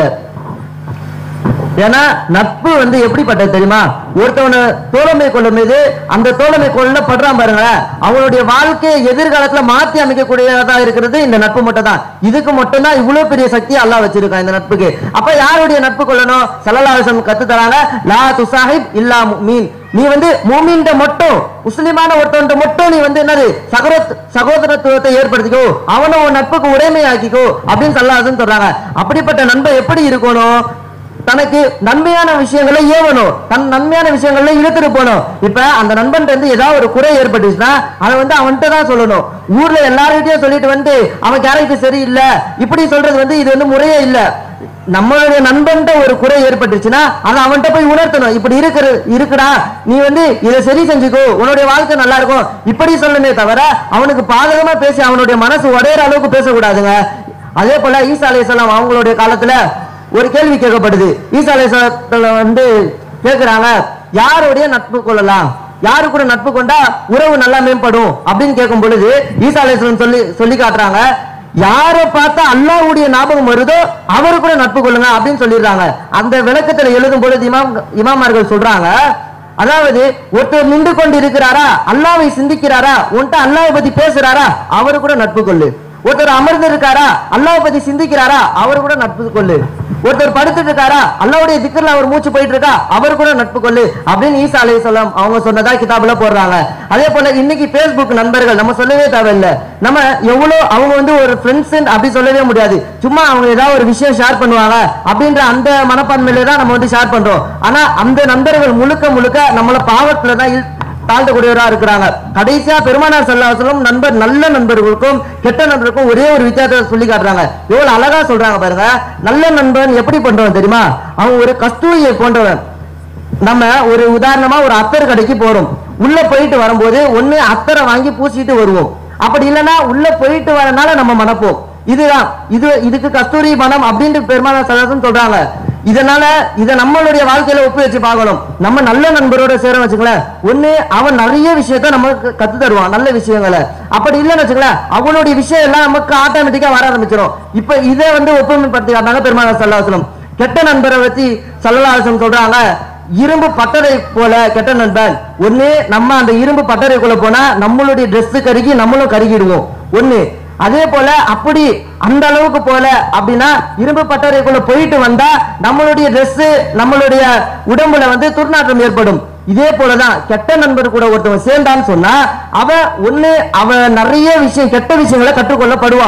S2: ஏன்னா நட்பு வந்து எப்படிப்பட்டது தெரியுமா ஒருத்தவனை தோழமை கொள்ளும் மீது அந்த தோழமை கொள்ளப்படுறான் பாருங்களேன் அவனுடைய வாழ்க்கையை எதிர்காலத்துல மாத்தி அமைக்கக்கூடியதா இருக்கிறது இந்த நட்பு மட்டும் தான் இதுக்கு மட்டும்தான் இவ்வளவு பெரிய சக்தி அல்லாஹ் வச்சிருக்கான் இந்த நட்புக்கு அப்ப யாருடைய நட்பு கொள்ளணும் சல்லல்லாஹு கத்து தராங்க லா துசாஹிப் இல்லா மீன் நீ வந்து மூமின்ட மட்டும் முஸ்லிமான ஒருத்தவன்ட்ட மட்டும் நீ வந்து என்னது சகோதர சகோதரத்துவத்தை ஏற்படுத்திக்கோ அவனை உன் நட்புக்கு உடைமையாக்கிக்கோ அப்படின்னு சல்லாஹன் சொல்றாங்க அப்படிப்பட்ட நண்பன் எப்படி இருக்கணும் தனக்கு நன்மையான விஷயங்களை ஏவணும் தன் நன்மையான விஷயங்கள்ல இழுத்துட்டு போகணும் இப்ப அந்த நண்பன் இருந்து ஏதாவது ஒரு குறை ஏற்பட்டுச்சுன்னா அதை வந்து அவன்கிட்ட தான் சொல்லணும் ஊர்ல எல்லார்கிட்டயும் சொல்லிட்டு வந்து அவன் கேரக்டர் சரியில்லை இப்படி சொல்றது வந்து இது வந்து முறையே இல்ல நம்மளுடைய நண்பன்ட்ட ஒரு குறை ஏற்பட்டுச்சுன்னா அதை அவன்கிட்ட போய் உணர்த்தணும் இப்படி இருக்கிற இருக்குடா நீ வந்து இதை சரி செஞ்சுக்கோ உன்னுடைய வாழ்க்கை நல்லா இருக்கும் இப்படி சொல்லணுமே தவிர அவனுக்கு பாதகமா பேசி அவனுடைய மனசு உடையிற அளவுக்கு பேசக்கூடாதுங்க அதே போல ஈசா அலைஹிஸ்ஸலாம் அவங்களுடைய காலத்துல ஒரு கேள்வி கேட்கப்படுது ஈசா அலைஹிஸ்ஸலாத்துல வந்து கேக்குறாங்க யாருடைய நட்பு கொள்ளலாம் யாரு கூட நட்பு கொண்டா உறவு நல்லா மேம்படும் அப்படின்னு கேட்கும் பொழுது ஈசா அலைஹிஸ்ஸலாம் சொல்லி சொல்லி காட்டுறாங்க யாரை பார்த்தா அல்லாஹ்வுடைய ஞாபகம் வருதோ அவரு கூட நட்பு கொள்ளுங்க அப்படின்னு சொல்லிடுறாங்க அந்த விளக்கத்துல எழுதும் பொழுது இமாம் இமாமார்கள் சொல்றாங்க அதாவது ஒருத்தர் நின்று கொண்டு இருக்கிறாரா அல்லாவை சிந்திக்கிறாரா உன்கிட்ட அல்லாவை பத்தி பேசுறாரா அவரு கூட நட்பு கொள்ளு ஒருத்தர் அமர்ந்து இருக்காரா அல்லாவை பத்தி சிந்திக்கிறாரா அவர் கூட நட்பு கொள்ளு ஒருத்தர் படுத்துட்டு இருக்காரா அல்லாவுடைய திக்கர்ல அவர் மூச்சு போயிட்டு இருக்கா அவர் கூட நட்பு கொள்ளு அப்படின்னு ஈசா அலைஹி ஸலாம் அவங்க சொன்னதா கிதாபுல போடுறாங்க அதே போல இன்னைக்கு Facebook நண்பர்கள் நம்ம சொல்லவே தேவையில்லை நம்ம எவ்வளவு அவங்க வந்து ஒரு ஃப்ரெண்ட்ஸ் அப்படி சொல்லவே முடியாது சும்மா அவங்க ஏதாவது ஒரு விஷயம் ஷேர் பண்ணுவாங்க அப்படின்ற அந்த மனப்பான்மையில தான் நம்ம வந்து ஷேர் பண்றோம் ஆனா அந்த நண்பர்கள் முழுக்க முழுக்க நம்மள பாவத்துல தான் இழு- தாழ்த்தக்கூடியவரா இருக்கிறாங்க கடைசியா பெருமானார் சல்லாஹம் நண்பர் நல்ல நண்பர்களுக்கும் கெட்ட நண்பருக்கும் ஒரே ஒரு வித்தியாசத்தை சொல்லி காட்டுறாங்க எவ்வளவு அழகா சொல்றாங்க பாருங்க நல்ல நண்பன் எப்படி பண்றவன் தெரியுமா அவன் ஒரு கஸ்தூரியை போன்றவன் நம்ம ஒரு உதாரணமா ஒரு அத்தர் கடைக்கு போறோம் உள்ள போயிட்டு வரும்போது ஒண்ணு அத்தரை வாங்கி பூசிட்டு வருவோம் அப்படி இல்லைன்னா உள்ள போயிட்டு வரனால நம்ம மணப்போம் இதுதான் இது இதுக்கு கஸ்தூரி மனம் அப்படின்ட்டு பெருமானார் சல்லாஹம் சொல்றாங்க இதனால இத நம்மளுடைய வாழ்க்கையில ஒப்பு வச்சு பார்க்கணும் நம்ம நல்ல நண்பரோட சேர வச்சுக்கலேன் ஒண்ணு அவன் நிறைய விஷயத்த நமக்கு கத்து தருவான் நல்ல விஷயங்களை அப்படி இல்லைன்னு வச்சுக்கலேன் அவனுடைய விஷயம் எல்லாம் நமக்கு ஆட்டோமேட்டிக்கா வர ஆரம்பிச்சிடும் இப்ப இதை வந்து ஒப்புமைப்படுத்தி காட்டாங்க பெருமாள் சல்லாஹலம் கெட்ட நண்பரை வச்சு சல்லாஹம் சொல்றாங்க இரும்பு பட்டறை போல கெட்ட நண்பன் ஒண்ணு நம்ம அந்த இரும்பு பட்டறைக்குள்ள போனா நம்மளுடைய Dress கருகி நம்மளும் கருகிடுவோம் ஒண்ணு அதே போல அப்படி அந்த அளவுக்கு போல அப்படின்னா இரும்பு பட்டறைக்குள்ள போயிட்டு வந்தா நம்மளுடைய Dress நம்மளுடைய உடம்புல வந்து துர்நாற்றம் ஏற்படும் இதே போலதான் கெட்ட நண்பர் கூட ஒருத்தவன் சேர்ந்தான்னு சொன்னா அவன் ஒண்ணு அவன் நிறைய விஷயம் கெட்ட விஷயங்களை கற்றுக்கொள்ளப்படுவான்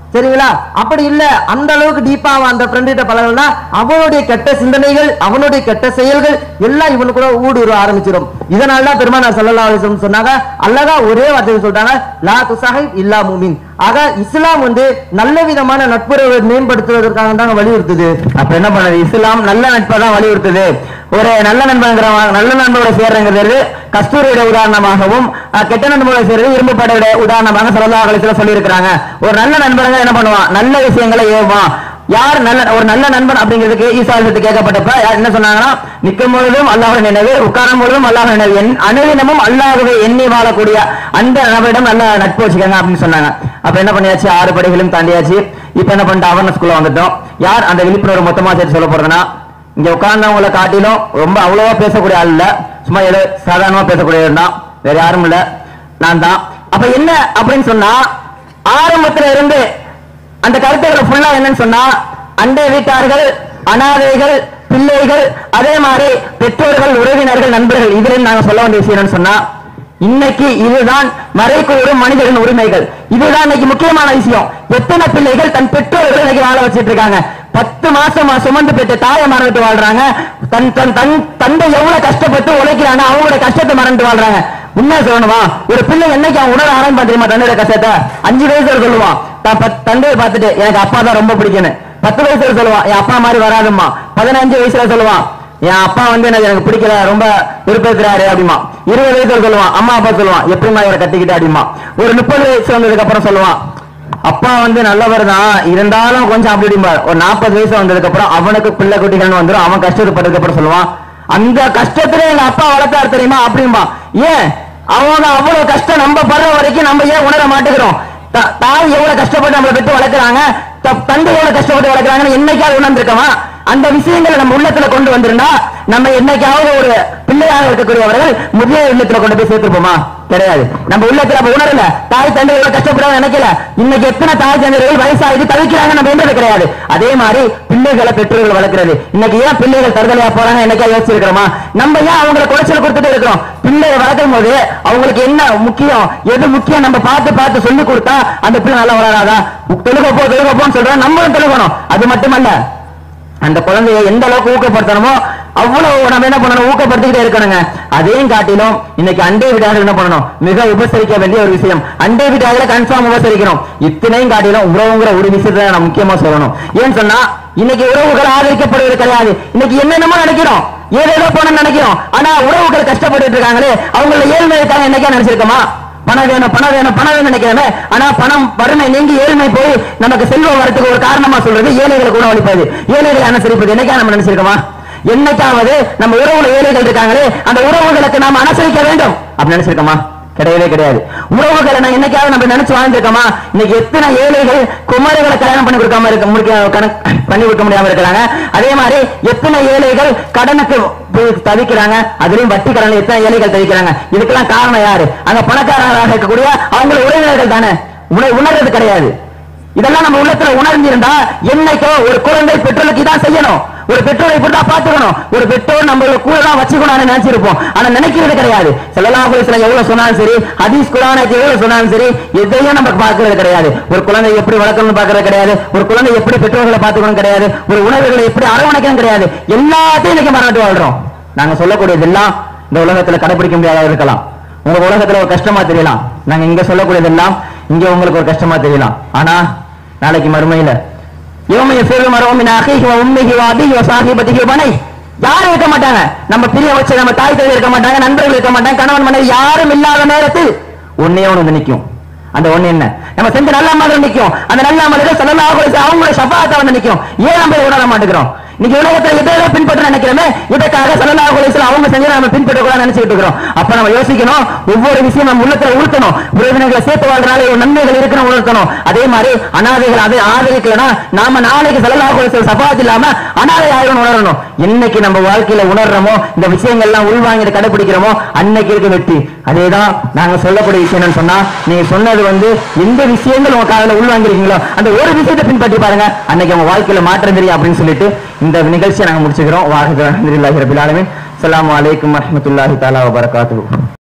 S3: சரிங்களா அப்படி இல்ல அந்த அளவுக்கு டீப்பா அவன் அந்த ஃப்ரெண்ட் கிட்ட பழகலனா அவனுடைய கெட்ட சிந்தனைகள் அவனுடைய கெட்ட செயல்கள் எல்லாம் இவனுக்குள்ள ஊடுருவ ஆரம்பிச்சிடும் இதனால தான் பெருமானார் ஸல்லல்லாஹு அலைஹி வஸல்லம் சொன்னாங்க அழகா ஒரே வார்த்தை சொல்றாங்க லா துசாஹிப் இல்லா முமின் ஆக இஸ்லாம் வந்து நல்ல விதமான நட்புறவை மேம்படுத்துவதற்காக தான் வலியுறுத்துது
S2: அப்ப என்ன பண்ணுது இஸ்லாம் நல்ல நட்பை தான் வலியுறுத்துது ஒரு நல்ல நண்பங்கிற நல்ல நண்பரோட சேர்றங்கிறது கஸ்தூரியோட உதாரணமாகவும் அஹ், கெட்ட நண்பரோட சேர்றது இரும்புப்படையோட உதாரணமாக சொல்லலா கழிச்சுல சொல்லியிருக்கிறாங்க ஒரு நல்ல நண்பருங்க என்ன பண்ணுவான் நல்ல விஷயங்களை ஏவுவான் யார் நல்ல ஒரு நல்ல நண்பன் அப்படிங்கிறதுக்கு ஈசா அலிசத்து கேட்கப்பட்டப்ப யார் என்ன சொன்னாங்கன்னா நிற்கும் பொழுதும் அல்லாஹ் நினைவு உட்காரும் பொழுதும் அல்லாஹ் நினைவு என் அனுதினமும் அல்லாஹ்வை எண்ணி வாழக்கூடிய அந்த நபரிடம் நல்ல நட்பு வச்சுக்கோங்க அப்படின்னு சொன்னாங்க அப்ப என்ன பண்ணியாச்சு ஆறு படைகளும் தாண்டியாச்சு இப்ப என்ன பண்ணிட்டு அவேர்னஸ் குள்ள வந்துட்டோம் யார் அந்த விழிப்புணர்வு மொத்தமா சேர்த்து சொல்ல போறதுன்னா இங்க உட்கார்ந்தவங்களை காட்டிலும் ரொம்ப அவ்வளவா பேசக்கூடிய ஆள் இல்ல சும்மா ஏதோ சாதாரணமா பேசக்கூடியவர் தான் வேற யாரும் இல்ல நான் தான் அப்ப என்ன அப்படின்னு சொன்னா ஆரம்பத்துல இருந்து அந்த கருத்துக்களை ஃபுல்லா என்னன்னு சொன்னா அண்டை வீட்டார்கள் அனாதைகள் பிள்ளைகள் அதே மாதிரி பெற்றோர்கள் உறவினர்கள் நண்பர்கள் இதுல நாங்க சொல்ல வேண்டிய விஷயம் என்னன்னு சொன்னா இன்னைக்கு இதுதான் மறைக்கூறும் மனிதர்களின் உரிமைகள் இதுதான் இன்னைக்கு முக்கியமான விஷயம் எத்தனை பிள்ளைகள் தன் பெற்றோர்கள் இன்னைக்கு வாழ வச்சிட்டு இருக்காங்க பத்து மாசமா சுமந்து பெற்ற தாயை மறந்துட்டு வாழ்றாங்க தன் தன் தன் தந்தை எவ்வளவு கஷ்டப்பட்டு உழைக்கிறாங்க அவங்களோட கஷ்டத்தை மறந்துட்டு வாழ்றாங்க உண்மை சொல்லணுமா ஒரு பிள்ளை என்னைக்கு அவன் உணர ஆரம்பிப்பான் தெரியுமா தந்தையோட கஷ்டத்தை அஞ்சு வயசுல சொல்லுவான் தான் பத்- தந்தையை பார்த்துட்டு எனக்கு அப்பா தான் ரொம்ப பிடிக்கும்னு பத்து வயசுல சொல்லுவான் என் அப்பா மாதிரி வராதும்மா பதினஞ்சு வயசுல சொல்லுவான் என் அப்பா வந்து எனக்கு எனக்கு பிடிக்கல ரொம்ப விருப்பத்துறாரு அப்படிமா இருபது வயசுல சொல்லுவான் அம்மா அப்பா சொல்லுவான் எப்படிமா இவரை கட்டிக்கிட்டு அப்படிமா ஒரு முப்பது வயசு வந்ததுக்கு அப்புறம் சொல்லுவான் அப்பா வந்து நல்லவர் தான் இருந்தாலும் கொஞ்சம் அப்படி இப்படிம்பார் ஒரு நாற்பது வயசு வந்ததுக்கு அப்புறம் அவனுக்கு பிள்ளை குட்டிகள்னு வந்துடும் அவன் கஷ்டப்பட்டதுக்கு அப்புறம் சொல்லுவான் அந்த கஷ்டத்துல எங்க அப்பா வளர்த்தாரு தெரியுமா அப்படிம்பா ஏன் அவங்க அவ்வளவு கஷ்டம் நம்ம படுற வரைக்கும் நம்ம ஏன் உணர மாட்டேங்கிறோம் த- தாய் எவ்வளவு கஷ்டப்பட்டு நம்மளை பெற்று வளர்க்குறாங்க த- தந்தை எவ்வளவு கஷ்டப்பட்டு வளர்க்குறாங்கன்னு என்னைக்காவது உணர்ந்திருக்கமா அந்த விஷயங்களை நம்ம உள்ளத்துல கொண்டு வந்திருந்தா நம்ம என்னைக்காவது ஒரு பிள்ளையாக இருக்கக்கூடியவர்கள் முதிய இல்லத்துல கொண்டு போய் சேர்த்திருப்போமா கிடையாது நம்ம உள்ளத்துல அப்ப உணரல தாய் தந்தை எவ்வளவு கஷ்டப்படுறாங்க நினைக்கல இன்னைக்கு எத்தனை தாய் தந்தைகள் வயசாகி தவிக்கிறாங்க நம்ம என்றது கிடையாது அதே மாதிரி பிள்ளைகளை பெற்றோர்கள் வளர்க்கிறது இன்னைக்கு ஏன் பிள்ளைகள் தற்கொலையா போறாங்க என்னைக்கா யோசிச்சிருக்கிறோமா நம்ம ஏன் அவங்களை குறைச்சல் கொடுத்துட்டு இருக்கிறோம் பிள்ளையை வளர்க்கும் போது அவங்களுக்கு என்ன முக்கியம் எது முக்கியம் நம்ம பார்த்து பார்த்து சொல்லி கொடுத்தா அந்த பிள்ளை நல்லா வளராதா தொழுகப்போ தொழுகப்போன்னு சொல்றோம் நம்மளும் தொழுகணும் அது மட்டுமல்ல அந்த குழந்தையை எந்த அளவுக்கு ஊக்கப்படுத்தணுமோ அவ்வளவு நம்ம என்ன பண்ணணும் ஊக்கப்படுத்திக்கிட்டே இருக்கணுங்க அதையும் காட்டிலும் இன்னைக்கு அண்டை வீட்டார்கள் என்ன பண்ணணும் மிக உபசரிக்க வேண்டிய ஒரு விஷயம் அண்டை வீட்டார்களை கன்ஃபார்ம் உபசரிக்கணும் இத்தனையும் காட்டிலும் உறவுங்கிற ஒரு விஷயத்தை நான் முக்கியமா சொல்லணும் ஏன்னு சொன்னா இன்னைக்கு உறவுகள் ஆதரிக்கப்படுவது கிடையாது இன்னைக்கு என்னென்னமோ நினைக்கிறோம் ஏதேதோ போன நினைக்கிறோம் ஆனா உறவுகள் கஷ்டப்பட்டு இருக்காங்களே அவங்கள ஏழ்மை இருக்காங்க என்னைக்கா நினைச்சிருக்கோமா பணம் வேணும் பணம் வேணும் பணம் வேணும் நினைக்கிறமே ஆனா பணம் வறுமை நீங்கி ஏழ்மை போய் நமக்கு செல்வம் வரத்துக்கு ஒரு காரணமா சொல்றது ஏழைகளை கூட ஒழிப்பது ஏழைகளை அனுசரிப்பது என்னைக்கா நம்ம நினைச்சிருக்கோமா என்னைக்காவது நம்ம உறவுல ஏழைகள் இருக்காங்களே அந்த உறவுகளுக்கு நாம அனுசரிக்க வேண்டும் அப்படி நினைச்சிருக்கோமா கிடையவே கிடையாது உறவுகளை நான் என்னைக்காவது நம்ம நினைச்சு வாழ்ந்திருக்கோமா இன்னைக்கு எத்தனை ஏழைகள் குமரிகளை கல்யாணம் பண்ணி கொடுக்காம இருக்க முடிக்க கணக்கு பண்ணி கொடுக்க முடியாம இருக்கிறாங்க அதே மாதிரி எத்தனை ஏழைகள் கடனுக்கு போய் தவிக்கிறாங்க அதுலயும் வட்டி கடன்ல எத்தனை ஏழைகள் தவிக்கிறாங்க இதுக்கெல்லாம் காரணம் யாரு அங்க பணக்காரராக இருக்கக்கூடிய அவங்க உறவினர்கள் தானே உண- உணர்றது கிடையாது இதெல்லாம் நம்ம உள்ளத்துல உணர்ந்திருந்தா என்னைக்கோ ஒரு குழந்தை பெற்றோருக்கு இதான் செய்யணும் ஒரு பெற்றோரை இப்படிதான் பாத்துக்கணும் ஒரு பெற்றோர் நம்ம கூட தான் வச்சுக்கணும்னு நினைச்சிருப்போம் ஆனா நினைக்கிறது கிடையாது செல்லலாம் சில எவ்வளவு சொன்னாலும் சரி ஹதீஸ் குரானை எவ்வளவு சொன்னாலும் சரி எதையும் நம்ம பார்க்கறது கிடையாது ஒரு குழந்தை எப்படி வளர்க்கணும்னு பார்க்கறது கிடையாது ஒரு குழந்தை எப்படி பெற்றோர்களை பார்த்துக்கணும் கிடையாது ஒரு உணவுகளை எப்படி அரவணைக்கணும் கிடையாது எல்லாத்தையும் இன்னைக்கு மறந்துட்டு வாழ்றோம் நாங்க சொல்லக்கூடியதெல்லாம் இந்த உலகத்துல கடைபிடிக்க முடியாத இருக்கலாம் உங்க உலகத்துல ஒரு கஷ்டமா தெரியலாம் நாங்க இங்க சொல்லக்கூடியதெல்லாம் இங்க உங்களுக்கு ஒரு கஷ்டமா தெரியலாம் ஆனா நாளைக்கு மறுமையில யோமைய சேரு மரவமின் அகைஹி உண்மைகி அபிஹி சாஹிபதிஹி பனை யாரும் இருக்க மாட்டாங்க நம்ம பிரிய வச்ச நம்ம தாய் தந்தை இருக்க மாட்டாங்க நண்பர்கள் இருக்க மாட்டாங்க கணவன் மனைவி யாரும் இல்லாத நேரத்தில் ஒன்னே ஒண்ணு வந்து நிக்கும் அந்த ஒண்ணு என்ன நம்ம செஞ்ச நல்ல அமல்கள் நிக்கும் அந்த நல்ல அமல்கள் சொல்லலாம் அவங்களோட சபாத்தை வந்து நிக்கும் ஏன் நம்ம உணர மாட்டேங்கிறோம் இன்னைக்கு உலகத்துல எதை பின்பற்ற நினைக்கிறோமே இதற்காக சல்லல்லாஹு அலைஹி வஸல்லம் அவங்க செஞ்சு நம்ம பின்பற்ற கூட நினைச்சிட்டு இருக்கிறோம் அப்ப நம்ம யோசிக்கணும் ஒவ்வொரு விஷயம் நம்ம உள்ளத்துல உறுத்தணும் உறவினர்களை சேர்த்து வாழ்றனால ஒரு நன்மைகள் இருக்கணும் உணர்த்தணும் அதே மாதிரி அனாதைகள் அதை ஆதரிக்கலனா நாம நாளைக்கு சல்லல்லாஹு அலைஹி வஸல்லம் சபாத் இல்லாம அனாதை ஆயிரம் உணரணும் என்னைக்கு நம்ம வாழ்க்கையில உணர்றோமோ இந்த விஷயங்கள்லாம் உள்வாங்கி கடைபிடிக்கிறோமோ அன்னைக்கு இருக்க வெற்றி அதேதான் நாங்க சொல்லக்கூடிய விஷயம் என்னன்னு சொன்னா நீங்க சொன்னது வந்து எந்த விஷயங்கள் உங்க காதல உள்வாங்கிருக்கீங்களோ அந்த ஒரு விஷயத்தை பின்பற்றி பாருங்க அன்னைக்கு உங்க வாழ்க்கையில மாற்றம் தெரியும் அப்படின்னு சொல்லிட்டு இந்த நிகழ்ச்சியை நாங்க முடிச்சுக்கிறோம் வாஹித் அலமதுல்லாஹி ரபில் ஆலமீன் அஸ்ஸலாமு அலைக்கும் வரஹ்மத்துல்லாஹி தஆலா வபரகாத்துஹு